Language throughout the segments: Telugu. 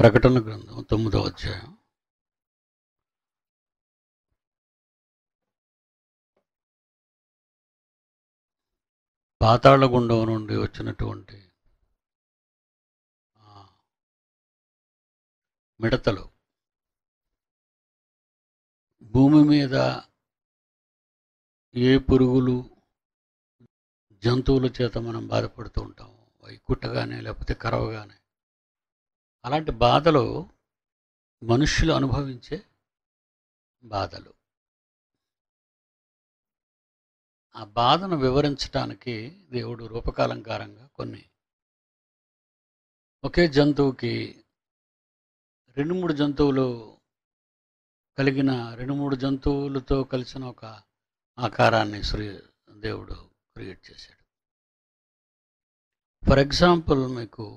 ప్రకటన గ్రంథం తొమ్మిదవ అధ్యాయం పాతాళ గుండం నుండి వచ్చినటువంటి ఆ, మిడతలు భూమి మీద ఏ పురుగులు జంతువుల చేత మనం బాధపడుతూ ఉంటాము అవి కుట్టగానే లేకపోతే కరవగానే అలాంటి బాధలు మనుష్యులు అనుభవించే బాధలు ఆ బాధను వివరించడానికి దేవుడు రూపకాలంకారంగా కొన్ని ఒకే జంతువుకి రెండు మూడు జంతువులు కలిగిన రెండు మూడు జంతువులతో కలిసిన ఒక ఆకారాన్ని శ్రీ దేవుడు క్రియేట్ చేశాడు ఫర్ ఎగ్జాంపుల్ మీకు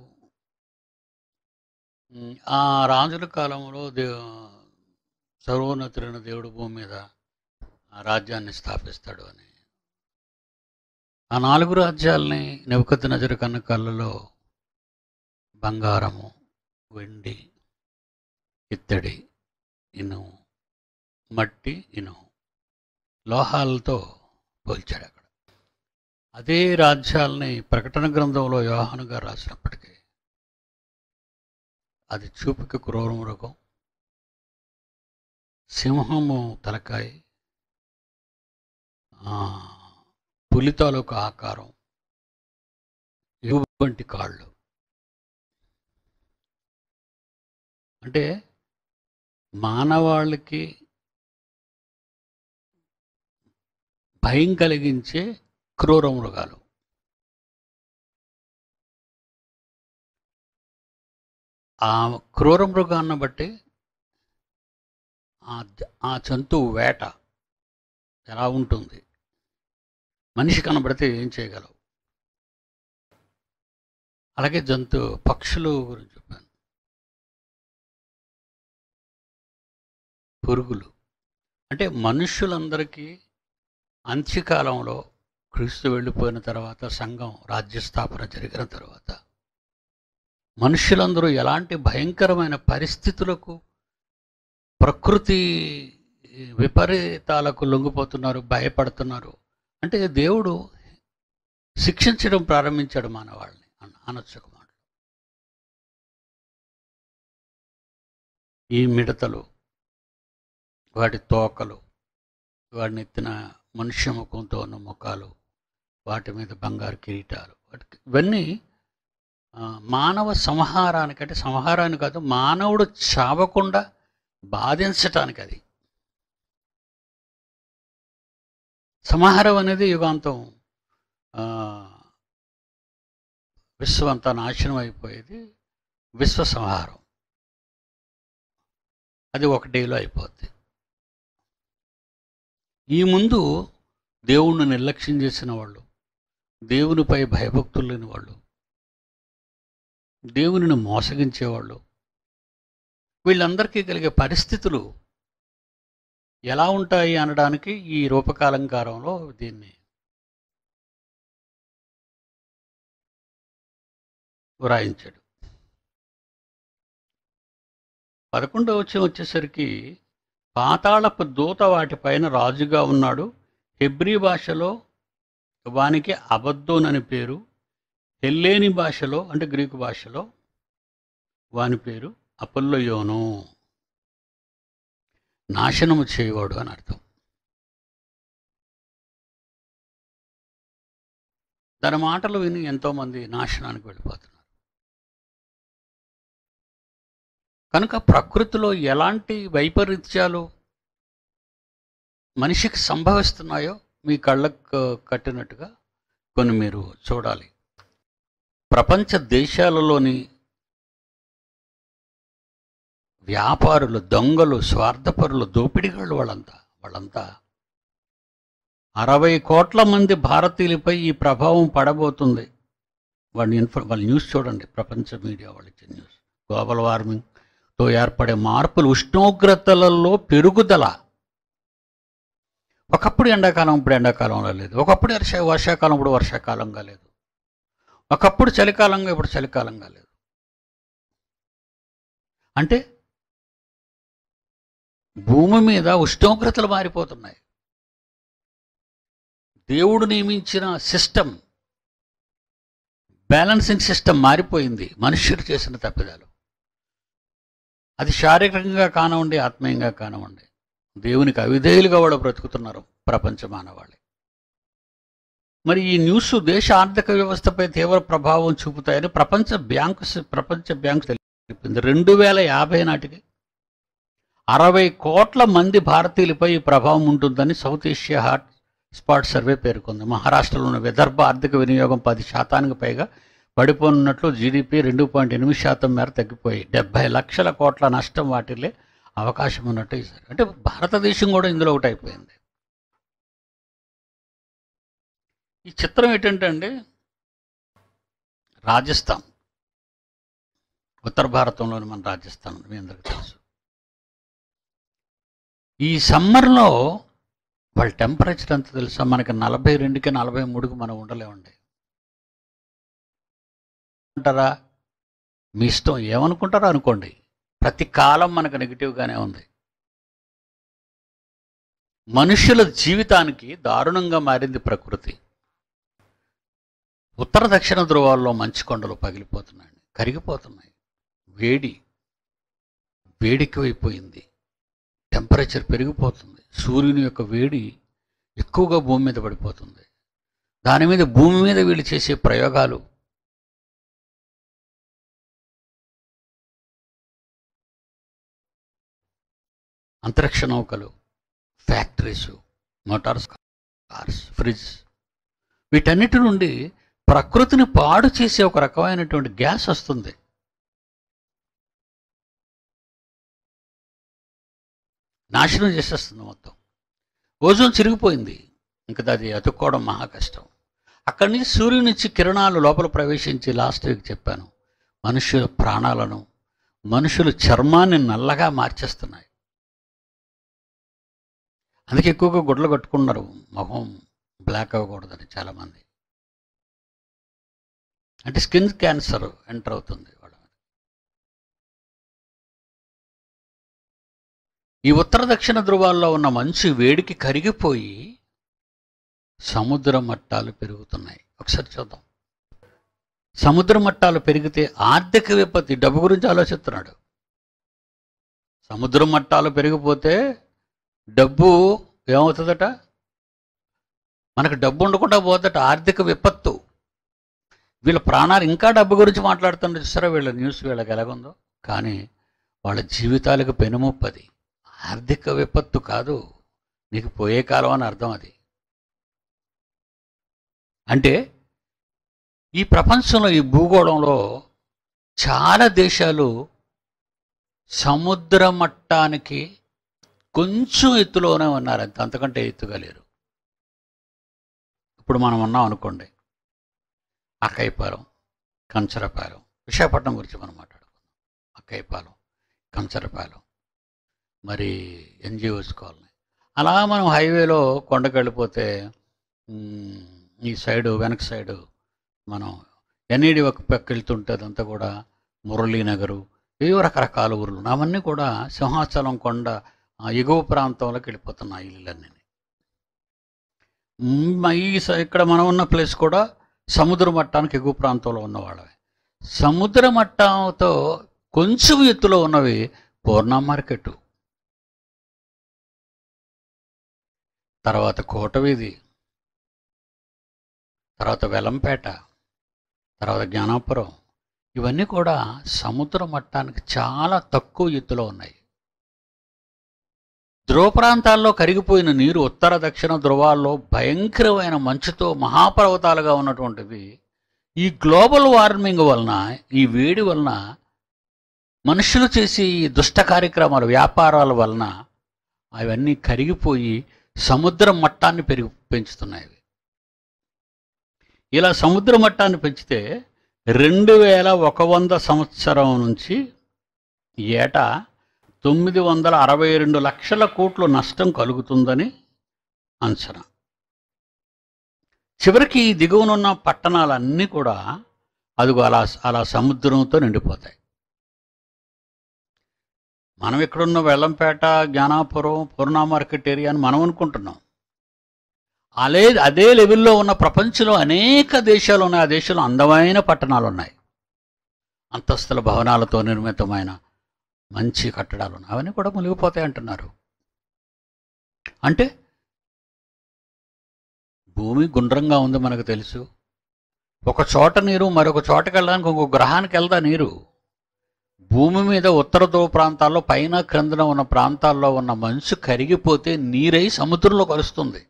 మ్, ఆ రాజుల కాలంలో దే సర్వోన్నతుడైన దేవుడు భూమి మీద ఆ రాజ్యాన్ని స్థాపిస్తాడు అని ఆ నాలుగు రాజ్యాల్ని నెవకత్ నజరు కన్న కళ్ళలో బంగారము వెండి ఇత్తడి ఇనుము మట్టి ఇనుము లోహాలతో పోల్చాడు అక్కడ అదే రాజ్యాల్ని ప్రకటన గ్రంథంలో యోహాను గారు రాసినప్పటికీ అది చూపుకి క్రూర మృగం సింహము తలకాయ ఆ, పులి తాలూకు ఆకారం వంటి కాళ్ళు అంటే మానవాళికి భయం కలిగించే క్రూర మృగాలు ఆ క్రూర మృగాన్ని బట్టి ఆ జ- ఆ జంతువు వేట ఎలా ఉంటుంది మనిషి కనబడితే ఏం చేయగలవు అలాగే జంతు పక్షులు గురించి చెప్పాను పురుగులు అంటే మనుష్యులందరికీ అంత్యకాలంలో క్రీస్తు వెళ్ళిపోయిన తర్వాత సంఘం రాజ్యస్థాపన జరిగిన తర్వాత మనుష్యులందరూ ఎలాంటి భయంకరమైన పరిస్థితులకు ప్రకృతి విపరీతాలకు లొంగిపోతున్నారు భయపడుతున్నారు అంటే దేవుడు శిక్షించడం ప్రారంభించాడు మానవాళ్ళని అన్న అనొచ్చు ఒక మాట ఈ మిడతలు వాటి తోకలు వాటిని ఎత్తిన మనుష్య ముఖంతో ఉన్న ముఖాలు వాటి మీద బంగారు కిరీటాలు వాటికి ఇవన్నీ ఆ, మానవ సంహారానికి అంటే సంహారానికి కాదు మానవుడు చావకుండా బాధించటానికి అది సంహారం అనేది యుగాంతం ఆ, విశ్వం అంతా నాశనం అయిపోయేది విశ్వ సంహారం అది ఒక డేలో అయిపోద్ది ఈ ముందు దేవుణ్ణి నిర్లక్ష్యం చేసిన వాళ్ళు దేవునిపై భయభక్తులు లేని వాళ్ళు దేవునిని మోసగించేవాళ్ళు వీళ్ళందరికీ కలిగే పరిస్థితులు ఎలా ఉంటాయి అనడానికి ఈ రూపకాలంకారంలో దీన్ని వ్రాయించాడు పదకొండవ వచ్చి వచ్చేసరికి పాతాళపు దూత వాటిపైన రాజుగా ఉన్నాడు హెబ్రీ భాషలో వానికి అబద్దోన్ అని పేరు హెల్లేని భాషలో అంటే గ్రీకు భాషలో వాని పేరు అపొల్లయోను నాశనము చేయవాడు అని అర్థం దాని మాటలు విని ఎంతోమంది నాశనానికి వెళ్ళిపోతున్నారు కనుక ప్రకృతిలో ఎలాంటి వైపరీత్యాలు మనిషికి సంభవిస్తున్నాయో మీ కళ్ళకు కట్టినట్టుగా కొన్ని మీరు చూడాలి ప్రపంచ దేశాలలోని వ్యాపారులు దొంగలు స్వార్థపరులు దోపిడిగాళ్ళు వాళ్ళంతా వాళ్ళంతా అరవై కోట్ల మంది భారతీయులపై ఈ ప్రభావం పడబోతుంది వాళ్ళ ఇన్ఫో వాళ్ళ న్యూస్ చూడండి ప్రపంచ మీడియా వాళ్ళు ఇచ్చే న్యూస్ గ్లోబల్ వార్మింగ్తో ఏర్పడే మార్పులు ఉష్ణోగ్రతలలో పెరుగుదల ఒకప్పుడు ఎండాకాలం ఇప్పుడు ఎండాకాలంలో లేదు ఒకప్పుడు వర్ష వర్షాకాలం ఇప్పుడు వర్షాకాలంగా లేదు ఒకప్పుడు చలికాలంగా ఇప్పుడు చలికాలంగా లేదు అంటే భూమి మీద ఉష్ణోగ్రతలు మారిపోతున్నాయి దేవుడు నియమించిన సిస్టమ్ బ్యాలెన్సింగ్ సిస్టమ్ మారిపోయింది మనుష్యుడు చేసిన తప్పిదాలు అది శారీరకంగా కానివ్వండి ఆత్మీయంగా కానివ్వండి దేవునికి అవిధేయులుగా వాళ్ళు బ్రతుకుతున్నారు ప్రపంచ మానవాళి మరి ఈ న్యూస్ దేశ ఆర్థిక వ్యవస్థపై తీవ్ర ప్రభావం చూపుతాయని ప్రపంచ బ్యాంకు ప్రపంచ బ్యాంకు తెలిపింది రెండు వేల యాభై నాటికి అరవై కోట్ల మంది భారతీయులపై ఈ ప్రభావం ఉంటుందని South Asia hot spot survey పేర్కొంది మహారాష్ట్రలోని విదర్భ ఆర్థిక వినియోగం పది శాతానికి పైగా పడిపోనున్నట్లు జీడిపి రెండు పాయింట్ ఎనిమిది శాతం మేర తగ్గిపోయి డెబ్బై లక్షల కోట్ల నష్టం వాటిల్లే అవకాశం ఉన్నట్టు ఇస్తారు అంటే భారతదేశం కూడా ఇందులో ఒకటి అయిపోయింది ఈ చిత్రం ఏంటంటే అండి రాజస్థాన్ ఉత్తర భారతంలోని మన రాజస్థాన్ ఉంది, మీ అందరికీ తెలుసు ఈ సమ్మర్లో వాళ్ళ టెంపరేచర్ ఎంత తెలుసా మనకి నలభై రెండుకి నలభై మూడుకి మనం ఉండలేమండి అంటారా మీ ఇష్టం ఏమనుకుంటారో అనుకోండి ప్రతి కాలం మనకు నెగిటివ్గానే ఉంది మనుషుల జీవితానికి దారుణంగా మారింది ప్రకృతి ఉత్తర దక్షిణ ధ్రువాల్లో మంచు కొండలు పగిలిపోతున్నాయి కరిగిపోతున్నాయి వేడి వేడెక్కువైపోయింది టెంపరేచర్ పెరిగిపోతుంది సూర్యుని యొక్క వేడి ఎక్కువగా భూమి మీద పడిపోతుంది దాని మీద భూమి మీద వీళ్ళు చేసే ప్రయోగాలు అంతరిక్ష నౌకలు ఫ్యాక్టరీస్ మోటార్స్ కార్స్ ఫ్రిడ్జ్ వీటన్నిటి నుండి ప్రకృతిని పాడు చేసే ఒక రకమైనటువంటి గ్యాస్ వస్తుంది నాశనం చేసేస్తుంది మొత్తం ఓజోన్ చిరిగిపోయింది ఇంకా అది అతుక్కోవడం మహా కష్టం అక్కడి నుంచి సూర్యుని నుంచి కిరణాలు లోపల ప్రవేశించి లాస్ట్ వీక్ చెప్పాను మనుషుల ప్రాణాలను మనుషుల చర్మాన్ని నల్లగా మార్చేస్తున్నాయి అందుకే ఎక్కువగా గుడ్లు కట్టుకున్నారు మొహం బ్లాక్ అవ్వకూడదని చాలామంది అంటే స్కిన్ క్యాన్సర్ ఎంటర్ అవుతుంది వాళ్ళ మీద. ఈ ఉత్తర దక్షిణ ధ్రువాల్లో ఉన్న మంచు వేడికి కరిగిపోయి సముద్ర మట్టాలు పెరుగుతున్నాయి ఒకసారి చూద్దాం సముద్ర మట్టాలు పెరిగితే ఆర్థిక విపత్తి డబ్బు గురించి ఆలోచిస్తున్నాడు సముద్ర మట్టాలు పెరిగిపోతే డబ్బు ఏమవుతుందట మనకు డబ్బు ఉండకుండా పోతట ఆర్థిక విపత్తు వీళ్ళ ప్రాణాలు ఇంకా డబ్బు గురించి మాట్లాడుతున్నారు చూసారా వీళ్ళ న్యూస్ వీళ్ళకి ఎలాగుందో కానీ వాళ్ళ జీవితాలకు పెనుముప్పది ఆర్థిక విపత్తు కాదు నీకు పోయే కాలం అని అర్థం అది అంటే ఈ ప్రపంచంలో ఈ భూగోళంలో చాలా దేశాలు సముద్ర మట్టానికి కొంచెం ఎత్తులోనే ఉన్నారు అంత అంతకంటే ఎత్తుగా లేరు ఇప్పుడు మనం ఉన్నాం అనుకోండి అక్కైపాలెం కంచరపాలెం విశాఖపట్నం గురించి మనం మాట్లాడుకుందాం అక్కైపాలెం కంచరపాలెం మరి ఎన్జిఓస్ కాలనీ అలా మనం హైవేలో కొండకు వెళ్ళిపోతే మ్, ఈ సైడు వెనక సైడు మనం ఎన్ఈడి ఒక పక్క వెళ్తుంటే అదంతా కూడా మురళీనగరు ఏవో రకరకాల ఊర్లు అవన్నీ కూడా సింహాచలం కొండ ఆ ఎగువ ప్రాంతంలోకి వెళ్ళిపోతున్నాయి ఇళ్ళన్నీ మ్, ఈ స- ఇక్కడ మనం ఉన్న ప్లేస్ కూడా సముద్ర మట్టానికి ఎగువ ప్రాంతంలో ఉన్నవాళ్ళవి సముద్ర మట్టంతో కొంచెం ఎత్తులో ఉన్నవి పూర్ణ మార్కెట్ తర్వాత కోటవీధి తర్వాత వెలంపేట తర్వాత జ్ఞానాపురం ఇవన్నీ కూడా సముద్ర మట్టానికి చాలా తక్కువ ఎత్తులో ఉన్నాయి ధ్రువ ప్రాంతాల్లో కరిగిపోయిన నీరు ఉత్తర దక్షిణ ధ్రువాల్లో భయంకరమైన మంచుతో మహాపర్వతాలుగా ఉన్నటువంటివి ఈ గ్లోబల్ వార్మింగ్ వలన ఈ వేడి వలన మనుషులు చేసే ఈ దుష్ట కార్యక్రమాలు వ్యాపారాల వలన అవన్నీ కరిగిపోయి సముద్ర మట్టాన్ని పెరిగి పెంచుతున్నాయి అవి. ఇలా సముద్ర మట్టాన్ని పెంచితే రెండు వేల ఒక వంద సంవత్సరం నుంచి ఏటా తొమ్మిది వందల అరవై రెండు లక్షల కోట్ల నష్టం కలుగుతుందని అంచనా చివరికి ఈ దిగువనున్న పట్టణాలన్నీ కూడా అదిగో అలా అలా సముద్రంతో నిండిపోతాయి మనం ఇక్కడున్న వెల్లంపేట జ్ఞానాపురం పూర్ణ మార్కెట్ ఏరియా అని మనం అనుకుంటున్నాం అదే అదే లెవెల్లో ఉన్న ప్రపంచంలో అనేక దేశాలు ఉన్నాయి ఆ దేశంలో అందమైన పట్టణాలు ఉన్నాయి అంతస్తుల భవనాలతో నిర్మితమైన మంచి కట్టడాలు ఉన్నాయి అవన్నీ కూడా మునిగిపోతాయి అంటున్నారు అంటే భూమి గుండ్రంగా ఉంది మనకు తెలుసు ఒక చోట నీరు మరొక చోటకి వెళ్ళడానికి ఇంకొక గ్రహానికి వెళ్దా నీరు భూమి మీద ఉత్తర ధ్రువ ప్రాంతాల్లో పైన క్రిందన ఉన్న ప్రాంతాల్లో ఉన్న మంచు కరిగిపోతే నీరై సముద్రంలో కలుస్తుంది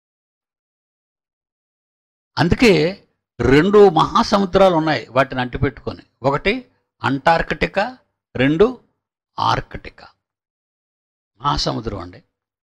అందుకే రెండు మహాసముద్రాలు ఉన్నాయి వాటిని అంటిపెట్టుకొని ఒకటి అంటార్కిటికా రెండు ఆర్కిటికా మహాసముద్రం అండి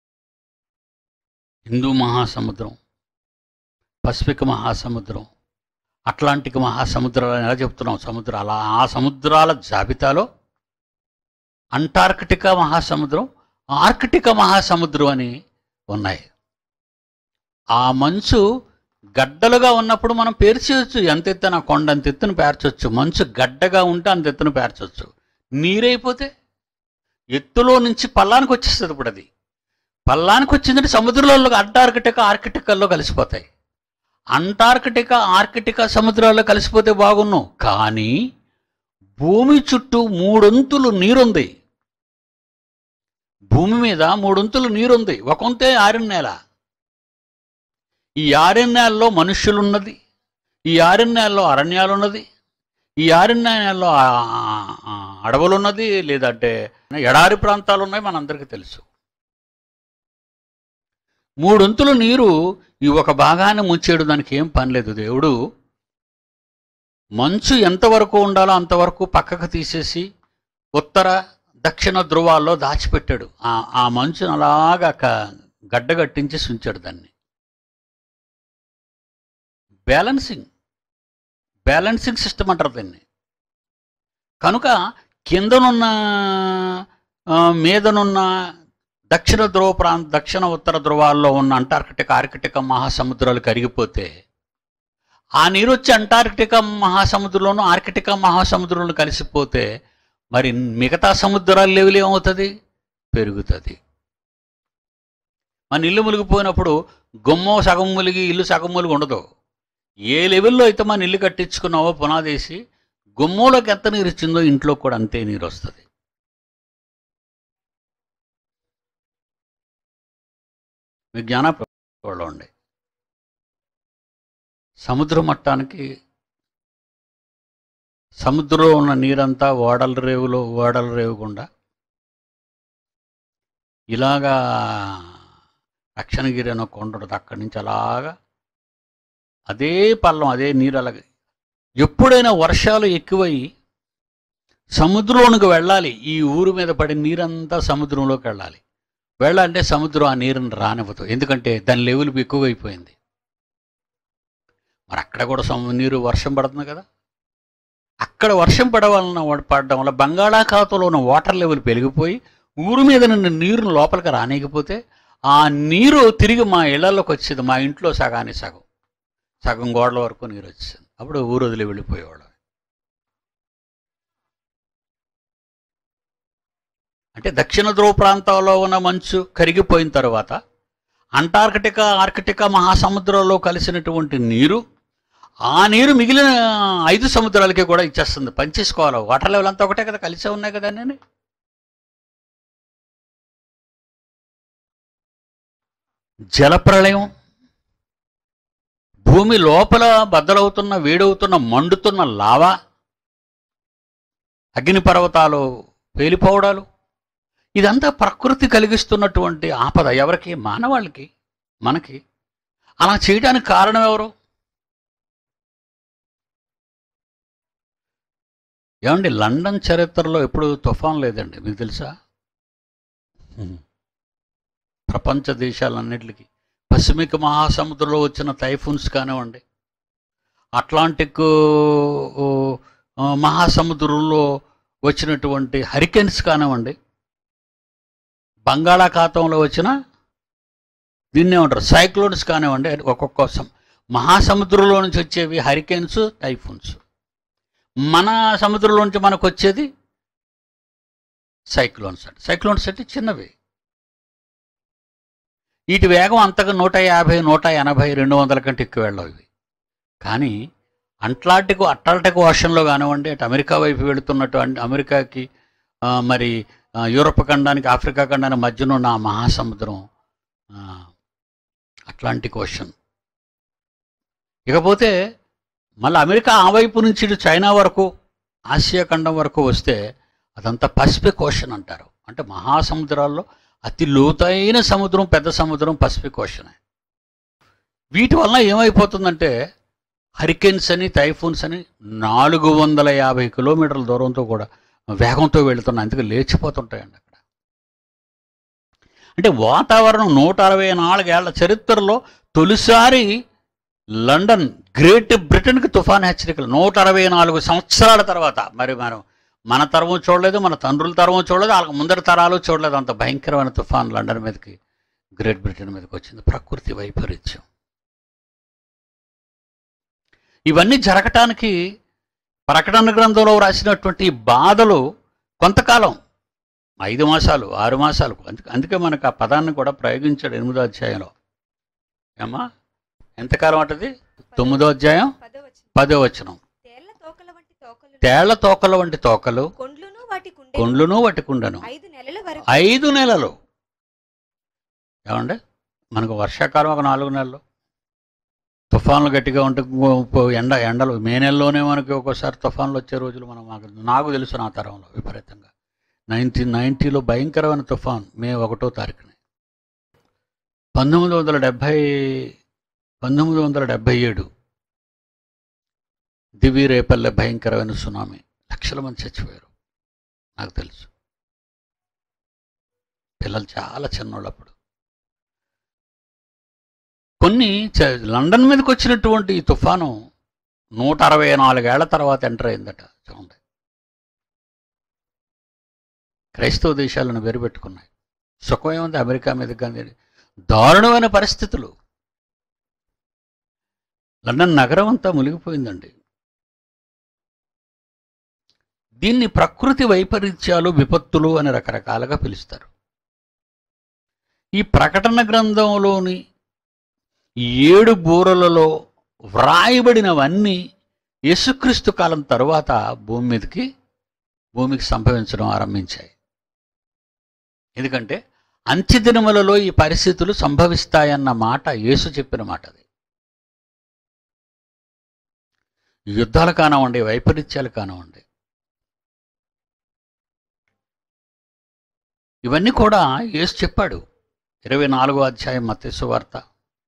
హిందూ మహాసముద్రం పసిఫిక్ మహాసముద్రం అట్లాంటిక్ మహాసముద్రాలు అని ఎలా చెప్తున్నాం సముద్రాల ఆ సముద్రాల జాబితాలో అంటార్కిటికా మహాసముద్రం ఆర్కిటికా మహాసముద్రం అని ఉన్నాయి ఆ మంచు గడ్డలుగా ఉన్నప్పుడు మనం పేర్చేయచ్చు ఎంత ఎత్తున కొండ అంత ఎత్తున పేర్చొచ్చు మంచు గడ్డగా ఉంటే అంత ఎత్తున పేర్చొచ్చు నీరైపోతే ఎత్తులో నుంచి పల్లానికి వచ్చేస్తుంది ఇప్పుడు అది పల్లానికి వచ్చిందంటే సముద్రంలో అంటార్కిటికా ఆర్కిటికల్లో కలిసిపోతాయి అంటార్కిటికా ఆర్కిటికా సముద్రాల్లో కలిసిపోతే బాగున్నాం కానీ భూమి చుట్టూ మూడొంతులు నీరుంది భూమి మీద మూడొంతులు నీరుంది ఒక వంతే ఆరిన నేల ఈ ఆరణ్యాల్లో మనుష్యులున్నది ఈ ఆరణ్యాల్లో అరణ్యాలున్నది ఈ ఆరణ్యాల్లో అడవులున్నది లేదంటే ఎడారి ప్రాంతాలు ఉన్నాయి మనందరికీ తెలుసు మూడొంతుల నీరు ఈ ఒక భాగాన్ని ముంచేడు దానికి ఏం పని లేదు దేవుడు మంచు ఎంతవరకు ఉండాలో అంతవరకు పక్కకు తీసేసి ఉత్తర దక్షిణ ధ్రువాల్లో దాచిపెట్టాడు ఆ ఆ మంచును అలాగా క- గడ్డగట్టించి ఉంచాడు దాన్ని బ్యాలెన్సింగ్ బ్యాలెన్సింగ్ సిస్టమ్ అంటారు దీన్ని కనుక కిందనున్న ఆ, మీదనున్న దక్షిణ ధ్రువ ప్రాంత దక్షిణ ఉత్తర ధ్రువాల్లో ఉన్న అంటార్కిటిక్ ఆర్కిటిక మహాసముద్రాలు కరిగిపోతే ఆ నీరు వచ్చి అంటార్కిటిక మహాసముద్రంలోను ఆర్కిటిక మహాసముద్రంలో కలిసిపోతే మరి మిగతా సముద్రాల లెవెల్ ఏమవుతుంది పెరుగుతుంది మన ఇల్లు మునిగిపోయినప్పుడు గుమ్మం సగం ములిగి ఇల్లు సగం ములిగి ఉండదు ఏ లెవెల్లో అయితే మన ఇల్లు కట్టించుకున్నావో పునాదేసి గుమ్మంలోకి ఎంత నీరు ఇచ్చిందో ఇంట్లో కూడా అంతే నీరు వస్తుంది మీ జ్ఞాన ఉండే సముద్ర మట్టానికి సముద్రంలో ఉన్న నీరంతా ఓడల రేవులో ఓడల రేవు గుండా ఇలాగా రక్షణగిరి అనే కొండ ఉంటుంది అక్కడి నుంచి అలాగా అదే పల్లం అదే నీరు అలాగే ఎప్పుడైనా వర్షాలు ఎక్కువై సముద్రంలోనికి వెళ్ళాలి ఈ ఊరు మీద పడే నీరంతా సముద్రంలోకి వెళ్ళాలి వెళ్ళాలంటే సముద్రం ఆ నీరుని రానివ్వదు ఎందుకంటే దాని లెవెల్ ఎక్కువ అయిపోయింది మరి అక్కడ కూడా సము నీరు వర్షం పడుతుంది కదా అక్కడ వర్షం పడవలన పడడం వల్ల బంగాళాఖాతంలో ఉన్న వాటర్ లెవెల్ పెరిగిపోయి ఊరు మీద నిన్న నీరును లోపలికి రానియకపోతే ఆ నీరు తిరిగి మా ఇళ్లలోకి వచ్చేది మా ఇంట్లో సగానికి సగం సగం గోడల వరకు నీరు వచ్చేది అప్పుడు ఊరు వదిలి వెళ్ళిపోయేవాడు అంటే దక్షిణ ధ్రువ ప్రాంతాల్లో ఉన్న మంచు కరిగిపోయిన తర్వాత అంటార్కిటికా ఆర్కిటికా మహాసముద్రంలో కలిసినటువంటి నీరు ఆ నీరు మిగిలిన ఐదు సముద్రాలకి కూడా ఇచ్చేస్తుంది పంచేసుకోవాలి వాటర్ లెవెల్ అంతా ఒకటే కదా కలిసే ఉన్నాయి కదా నేను జలప్రళయం భూమి లోపల బద్దలవుతున్న వేడవుతున్న మండుతున్న లావా అగ్నిపర్వతాలు పేలిపోవడాలు ఇదంతా ప్రకృతి కలిగిస్తున్నటువంటి ఆపద ఎవరికి మానవాళ్ళకి మనకి అలా చేయడానికి కారణం ఎవరు ఏమండి లండన్ చరిత్రలో ఎప్పుడు తుఫాన్ లేదండి మీకు తెలుసా హ్మ్. ప్రపంచ దేశాలన్నిటికీ పసిఫిక్ మహాసముద్రంలో వచ్చిన టైఫూన్స్ కానివ్వండి అట్లాంటిక్ ఆ, మహాసముద్రంలో వచ్చినటువంటి హరికెన్స్ కానివ్వండి బంగాళాఖాతంలో వచ్చిన దీన్నే ఉంటారు సైక్లోన్స్ కానివ్వండి ఒక్కొక్క సం- మహాసముద్రంలో నుంచి వచ్చేవి హరికెన్స్ టైఫూన్స్ మన సముద్రంలో నుంచి మనకు వచ్చేది సైక్లోన్స్ అంటే సైక్లోన్స్ అంటే చిన్నవి వీటి వేగం అంతగా నూట యాభై నూట ఎనభై రెండు వందల కంటే ఎక్కువ వెళ్ళవు ఇవి కానీ అట్లాంటిక్ అట్లాంటిక్ ఓషన్లో కానివ్వండి అటు అమెరికా వైపు వెళుతున్నట్టు అన్- అమెరికాకి ఆ, మరి ఆ, యూరప్ ఖండానికి ఆఫ్రికా ఖండానికి మధ్యన ఉన్న ఆ మహాసముద్రం ఆ, అట్లాంటిక్ ఓషన్ ఇకపోతే మళ్ళీ అమెరికా ఆ వైపు నుంచి ఇటు చైనా వరకు ఆసియా ఖండం వరకు వస్తే అదంతా పసిఫిక్ ఓషన్ అంటారు అంటే మహాసముద్రాల్లో అతి లోతైన సముద్రం పెద్ద సముద్రం పసిఫిక్ ఓషన్ వీటి వలన ఏమైపోతుందంటే హరికేన్స్ అని టైఫూన్స్ అని నాలుగు వందల యాభై కిలోమీటర్ల దూరంతో కూడా వేగంతో వెళుతున్నాయి అందుకే లేచిపోతుంటాయండి అక్కడ అంటే వాతావరణం నూట అరవై నాలుగేళ్ల చరిత్రలో తొలిసారి లండన్ గ్రేట్ బ్రిటన్కి తుఫాన్ హెచ్చరికలు నూట అరవై నాలుగు సంవత్సరాల తర్వాత మరి మనం మన తరము చూడలేదు మన తండ్రుల తరము చూడలేదు వాళ్ళకి ముందరి తరాలు చూడలేదు అంత భయంకరమైన తుఫాన్ లండన్ మీదకి గ్రేట్ బ్రిటన్ మీదకి వచ్చింది ప్రకృతి వైపరీత్యం ఇవన్నీ జరగటానికి ప్రకటన గ్రంథంలో రాసినటువంటి ఈ బాధలు కొంతకాలం ఐదు మాసాలు ఆరు మాసాలు అందుకే అందుకే మనకు ఆ పదాన్ని కూడా ప్రయోగించాడు ఎనిమిదో అధ్యాయంలో ఏమా ఎంతకాలం అంటది తొమ్మిదో అధ్యాయం పదో వచనం. పదో వచనం తేళ్ల తోకల వంటి తోకలు తేళ్ల తోకల వంటి తోకలు కొండ్లును వాటి కుండెలు కొండ్లును వట్టుకుండను ఐదు నెలల వరకు ఐదు నెలలు ఏమండి మనకు వర్షాకాలం ఒక నాలుగు నెలలు తుఫాన్లు గట్టిగా ఉంటే ఇంకో ఎండ ఎండలు మే నెలలోనే మనకి ఒక్కోసారి తుఫాన్లు వచ్చే రోజులు మనం మాకు నాకు తెలుసు నా తరంలో విపరీతంగా నైన్టీన్ నైంటీలో భయంకరమైన తుఫాన్ మే ఒకటో తారీఖున పంతొమ్మిది వందల డెబ్భై పంతొమ్మిది వందల డెబ్భై ఏడు దివి రేపల్లె భయంకరమైన సునామీ లక్షల మంది చచ్చిపోయారు నాకు తెలుసు పిల్లలు చాలా చిన్నోళ్ళు అప్పుడు కొన్ని చ- లండన్ మీదకి వచ్చినటువంటి ఈ తుఫాను నూట అరవై నాలుగేళ్ల తర్వాత ఎంటర్ అయిందట చూడండి క్రైస్తవ దేశాలను వెరుపెట్టుకున్నాయి సుఖమేముంది అమెరికా మీదకి కానీ దారుణమైన పరిస్థితులు లండన్ నగరం అంతా మునిగిపోయిందండి దీన్ని ప్రకృతి వైపరీత్యాలు విపత్తులు అని రకరకాలుగా పిలుస్తారు ఈ ప్రకటన గ్రంథంలోని ఏడు బూరలలో వ్రాయబడినవన్నీ యేసుక్రీస్తు కాలం తరువాత భూమి మీదకి భూమికి సంభవించడం ఆరంభించాయి ఎందుకంటే అంత్య దినములలో ఈ పరిస్థితులు సంభవిస్తాయన్న మాట యేసు చెప్పిన మాట అది యుద్ధాలు కానివ్వండి వైపరీత్యాలు కానివ్వండి ఇవన్నీ కూడా యేసు చెప్పాడు ఇరవై నాలుగో అధ్యాయం మత్తేసు వార్త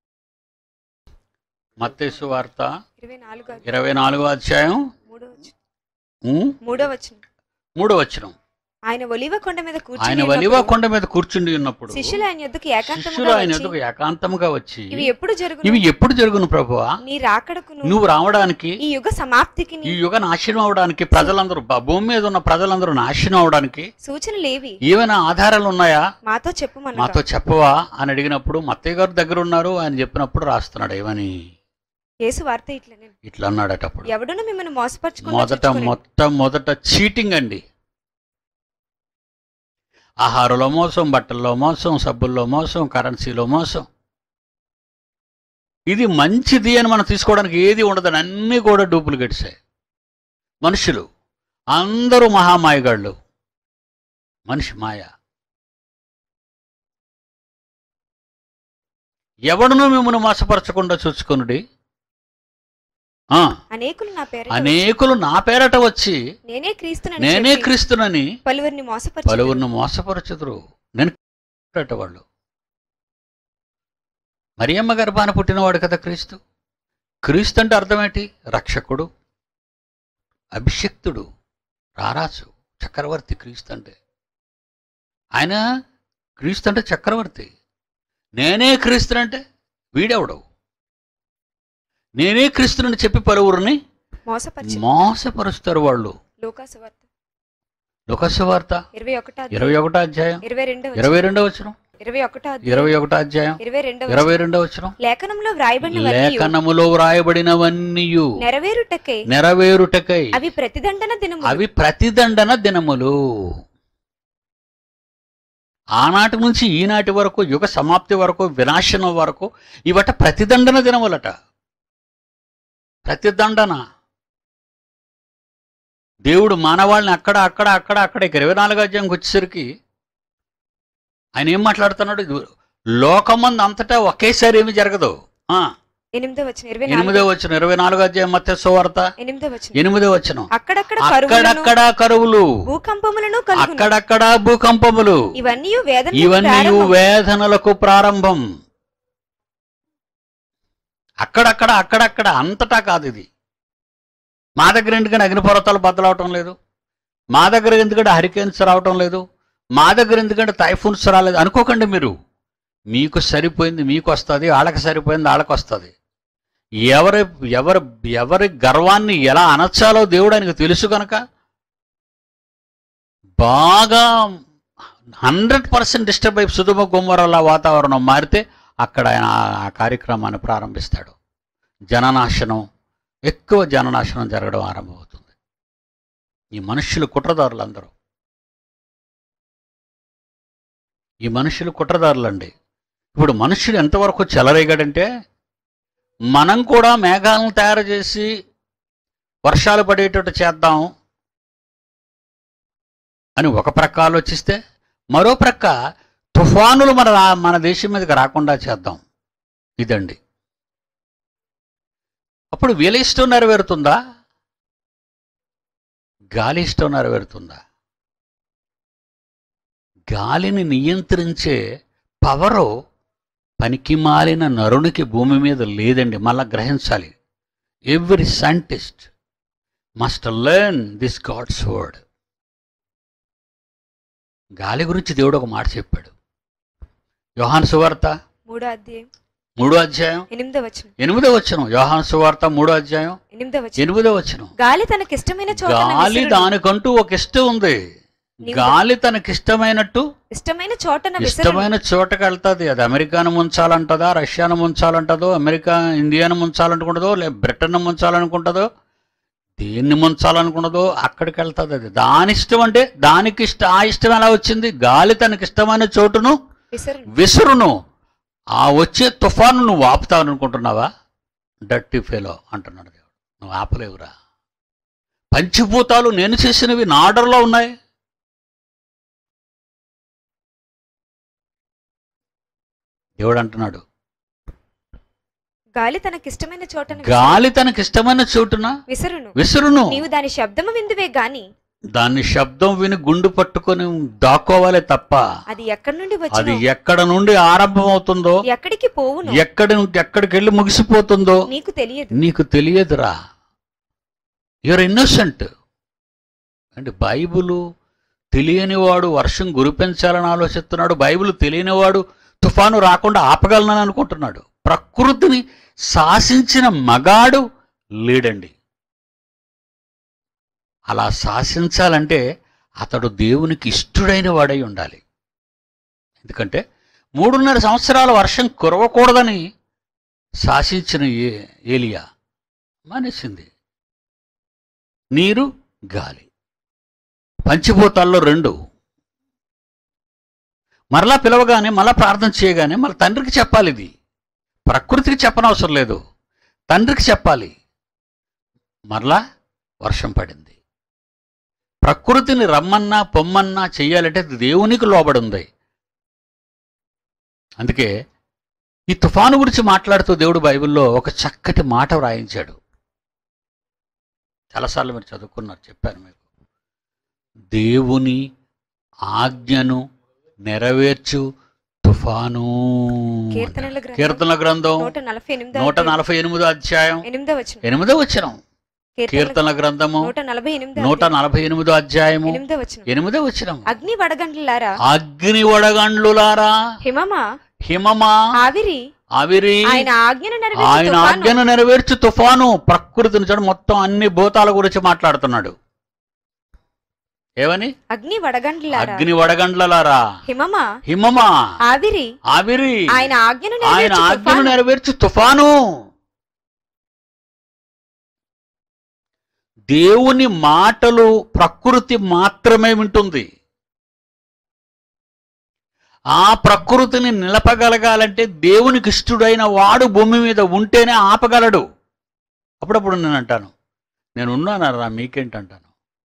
మత్తేసు వార్త ఇరవై నాలుగు ఇరవై నాలుగో అధ్యాయం మూడో వచనం. ఉమ్, మూడో వచనం మూడో వచనం ఆయన ఒలివ కొండ మీద ఆయన కూర్చుని వలివ ఉన్నప్పుడు కొండ మీద కూర్చుండి ఉన్నప్పుడు శిష్యులు ఆయన యొద్దకు శిష్యులు ఏకాంతముగా ఆయన వచ్చి, ఎదుగు ఏకాంతముగా వచ్చి ఇవి ఎప్పుడు జరుగును ఇవి ఎప్పుడు జరుగును ప్రభువా నీ రాకడకును నువ్వు రావడానికి ఈ యుగ సమాప్తికి ఈ యుగ నాశనం అవడానికి ప్రజలందరూ బ- భూమి మీద ఉన్న ప్రజలందరూ నాశనం అవడానికి సూచనలేవి ఏమైనా ఆధారాలు ఉన్నాయా మాతో చెప్పుమనగా మాతో చెప్పవా అని అడిగినప్పుడు మత్తయ్య గారు దగ్గర ఉన్నారు ఆయన చెప్పినప్పుడు రాస్తున్నాడు ఏమని యేసు వార్త ఇట్లా ఇట్లా అన్నాడట అప్పుడు ఎవడును మిమ్మల్ని మోసపరచుకుని మొదట మొత్తం మొదట చీటింగ్ అండి ఆహారంలో మోసం బట్టల్లో మోసం సబ్బుల్లో మోసం కరెన్సీలో మోసం ఇది మంచిది అని మనం తీసుకోవడానికి ఏది ఉండదని అన్నీ కూడా డూప్లికేట్సే మనుషులు అందరూ మహామాయగాళ్ళు మనిషి మాయ ఎవడును మిమ్మల్ని మోసపరచకుండా చూసుకొనుడి ఆ, అనేకులు నా పేరు అనేకులు నా పేరట వచ్చి నేనే క్రీస్తునని నేనే చెప్పి క్రీస్తునని పలువురిని మోసపరచు పలువురిని మోసపరచుదురు నేను క్రీస్తుడట వాళ్ళు మరియమ్మ గర్భాన పుట్టినవాడు కదా క్రీస్తు క్రీస్తు అంటే అర్థమేంటి రక్షకుడు అభిషక్తుడు రారాజు చక్రవర్తి క్రీస్తు అంటే ఆయన క్రీస్తు అంటే చక్రవర్తి నేనే క్రీస్తునంటే వీడెవడు నేనే క్రీస్తునని చెప్పి పలువురిని మోసపరిచి మోసపరుస్తారు వాళ్ళు లూకాసు వార్త లోకస్వార్త ఇరవై ఒకటో ఇరవై ఒకటో అధ్యాయం ఇరవై రెండో ఇరవై రెండో వచ్చిన ఇరవై ఒకటో ఇరవై ఒకటో అధ్యాయం ఇరవై రెండో ఇరవై రెండో వచ్చిన లేఖనంలో వ్రాయబడిన లేఖనములో వ్రాయబడినవన్నీ నెరవేరుటకై నెరవేరుటకై అవి ప్రతిదండన దినము అవి ప్రతిదండన దినములు ఆనాటి నుంచి ఈనాటి వరకు యుగ సమాప్తి వరకు వినాశనం వరకు ఇవట ప్రతిదండన దినములట ప్రతిదండన దేవుడు మానవాళ్ళని అక్కడ అక్కడ అక్కడ అక్కడ ఇక ఇరవై నాలుగు అధ్యాయంకి వచ్చేసరికి ఆయన ఏం మాట్లాడుతున్నాడు ఇది లోకమందు అంతటా ఒకేసారి ఏమి జరగదు ఆ, ఎనిమిదో వచ్చిన ఇరవై ఎనిమిదో నాలుగు వచ్చిన ఇరవై నాలుగు అధ్యాయం మత్స్య వార్త ఎనిమిదో వచ్చిన ఎనిమిదో వచ్చిన అక్కడక్కడ కరువులను అక్కడక్కడ కరువులు భూకంపములను కలుగును అక్కడక్కడ భూకంపములు ఇవన్నీ వేదన ఇవన్నీ వేదనలకు ప్రారంభం అక్కడక్కడ అక్కడక్కడ అంతటా కాదు ఇది మా దగ్గర ఎందుకంటే అగ్నిపర్వతాలు బద్దలవటం లేదు మా దగ్గర ఎందుకంటే హరికేన్స్ రావటం లేదు మా దగ్గర ఎందుకంటే టైఫూన్స్ రాలేదు అనుకోకండి మీరు మీకు సరిపోయింది మీకు వస్తుంది వాళ్ళకి సరిపోయింది వాళ్ళకి వస్తుంది ఎవరి ఎవరి ఎవరి గర్వాన్ని ఎలా అనర్చాలో దేవుడు ఆయనకు తెలుసు కనుక బాగా హండ్రెడ్ పర్సెంట్ డిస్టర్బ్ అయి సుధుమ గుమ్మరల వాతావరణం మారితే అక్కడ ఆయన ఆ- ఆ కార్యక్రమాన్ని ప్రారంభిస్తాడు జననాశనం ఎక్కువ జననాశనం జరగడం ఆరంభమవుతుంది ఈ మనుష్యులు కుట్రదారులందరూ ఈ మనుషులు కుట్రదారులండి ఇప్పుడు మనుష్యుడు ఎంతవరకు చెలరేగాడంటే మనం కూడా మేఘాలను తయారు చేసి వర్షాలు పడేటట్టు చేద్దాం అని ఒక ప్రక్క ఆలోచిస్తే మరో ప్రక్క తుఫానులు మన రా- మన దేశం మీదకి రాకుండా చేద్దాం ఇదండి అప్పుడు వీళ్ళ ఇష్టం నెరవేరుతుందా గాలి ఇష్టం నెరవేరుతుందా గాలిని నియంత్రించే పవరు పనికి మాలిన నరునికి భూమి మీద లేదండి మళ్ళా గ్రహించాలి every scientist must learn this God's word గాలి గురించి దేవుడు ఒక మాట చెప్పాడు యోహాన్ సువార్త మూడో అధ్యాయం మూడో అధ్యాయం ఎనిమిదో వచ్చిన ఎనిమిదో వచ్చిన యోహాన్ సువార్త మూడో అధ్యాయం ఎనిమిదో వచ్చిన ఎనిమిదో వచ్చిన గాలి తనకిష్టమైన చోట గాలి దానికంటూ ఒక ఇష్టం ఉంది నీవు- గాలి తనకిష్టమైనట్టు ఇష్టమైన చోటన విసరును ఇష్టమైన చోటకి వెళ్తుంది అది అమెరికాను ముంచాలంటదా రష్యాను ముంచాలంటదో అమెరికా ఇండియాను ముంచాలనుకుంటుందో లే బ్రిటన్ ముంచాలనుకుంటుందో దేన్ని ముంచాలనుకుంటుందో అక్కడికి వెళ్తుంది అది దాని ఇష్టం అంటే దానికి ఇష్ట ఆ ఇష్టం ఎలా వచ్చింది గాలి తనకి ఇష్టమైన చోటును విసరును విసురును ఆ వచ్చే తుఫాను నువ్వు ఆపుతావు అనుకుంటున్నావా డట్టి ఫెలో అంటున్నాడు దేవుడు నువ్వు ఆపలేవురా పంచిభూతాలు నేను చేసినవి నా ఆర్డర్లో ఉన్నాయి దేవుడు అంటున్నాడు గాలి తనకిష్టమైన చోటన గాలి తనకి ఇష్టమైన చోటున విసరును విసురును నీవు దాని శబ్దము విందువే గాని దాని శబ్దం విని గుండు పట్టుకొని దాక్కోవాలి తప్ప అది ఎక్కడి నుండి అది వచ్చును ఎక్కడ నుండి ఆరంభమవుతుందో ఎక్కడికి పోవును ఎక్కడి నుండి ఎక్కడికి వెళ్ళి ముగిసిపోతుందో నీకు తెలియదు నీకు తెలియదురా యువర్ ఇన్నోసెంట్ అంటే బైబులు తెలియనివాడు వర్షం గురిపెంచాలని ఆలోచిస్తున్నాడు బైబిల్ తెలియనివాడు తుఫాను రాకుండా ఆపగలనని అనుకుంటున్నాడు ప్రకృతిని శాసించిన మగాడు లేడండి అలా శాసించాలంటే అతడు దేవునికి ఇష్టడైన వాడై ఉండాలి ఎందుకంటే మూడున్నర సంవత్సరాల వర్షం కురవకూడదని శాసించిన ఏ ఏలియా మానేసింది నీరు గాలి పంచిభూతాల్లో రెండు మరలా పిలవగానే మళ్ళా ప్రార్థన చేయగానే మళ్ళీ తండ్రికి చెప్పాలి ఇది ప్రకృతికి చెప్పనవసరం లేదు తండ్రికి చెప్పాలి మరలా వర్షం పడింది ప్రకృతిని రమ్మన్నా పొమ్మన్నా చెయ్యాలంటే అది దేవునికి లోబడింది అందుకే ఈ తుఫాను గురించి మాట్లాడుతూ దేవుడు బైబిల్లో ఒక చక్కటి మాట వ్రాయించాడు చాలాసార్లు మీరు చదువుకున్నారు చెప్పాను మీకు దేవుని ఆజ్ఞను నెరవేర్చు తుఫాను కీర్తనల గ్రంథం కీర్తనల గ్రంథం నూట నలభై ఎనిమిదో నూట నలభై ఎనిమిదో అధ్యాయం ఎనిమిదో వచ్చిన ఎనిమిదో వచ్చినం కీర్తనల కీర్తనల గ్రంథము నూట నలభై ఎనిమిదో నూట నలభై ఎనిమిదో అధ్యాయము ఎనిమిదో వచ్చిన ఎనిమిదో వచ్చినం అగ్ని వడగండ్లారా అగ్ని వడగండ్లులారా హిమమా హిమమా ఆవిరి ఆవిరి ఆయన ఆజ్ఞను నెరవేర్చు ఆయన తుఫాను. ఆజ్ఞను నెరవేర్చు తుఫాను ప్రకృతిని చూడ మొత్తం అన్ని భూతాల గురించి మాట్లాడుతున్నాడు ఏమని అగ్ని వడగండ్లారా అగ్ని వడగండ్లలారా హిమమా హిమమా ఆవిరి ఆవిరి ఆయన ఆజ్ఞను ఆయన నెరవేర్చు ఆజ్ఞను తుఫాను. నెరవేర్చు తుఫాను దేవుని మాటలు ప్రకృతి మాత్రమే వింటుంది ఆ ప్రకృతిని నిలపగలగాలంటే దేవునికి ఇష్టడైన వాడు భూమి మీద ఉంటేనే ఆపగలడు అప్పుడప్పుడు నేను అంటాను నేను ఉన్నానరా మీకేంటంటాను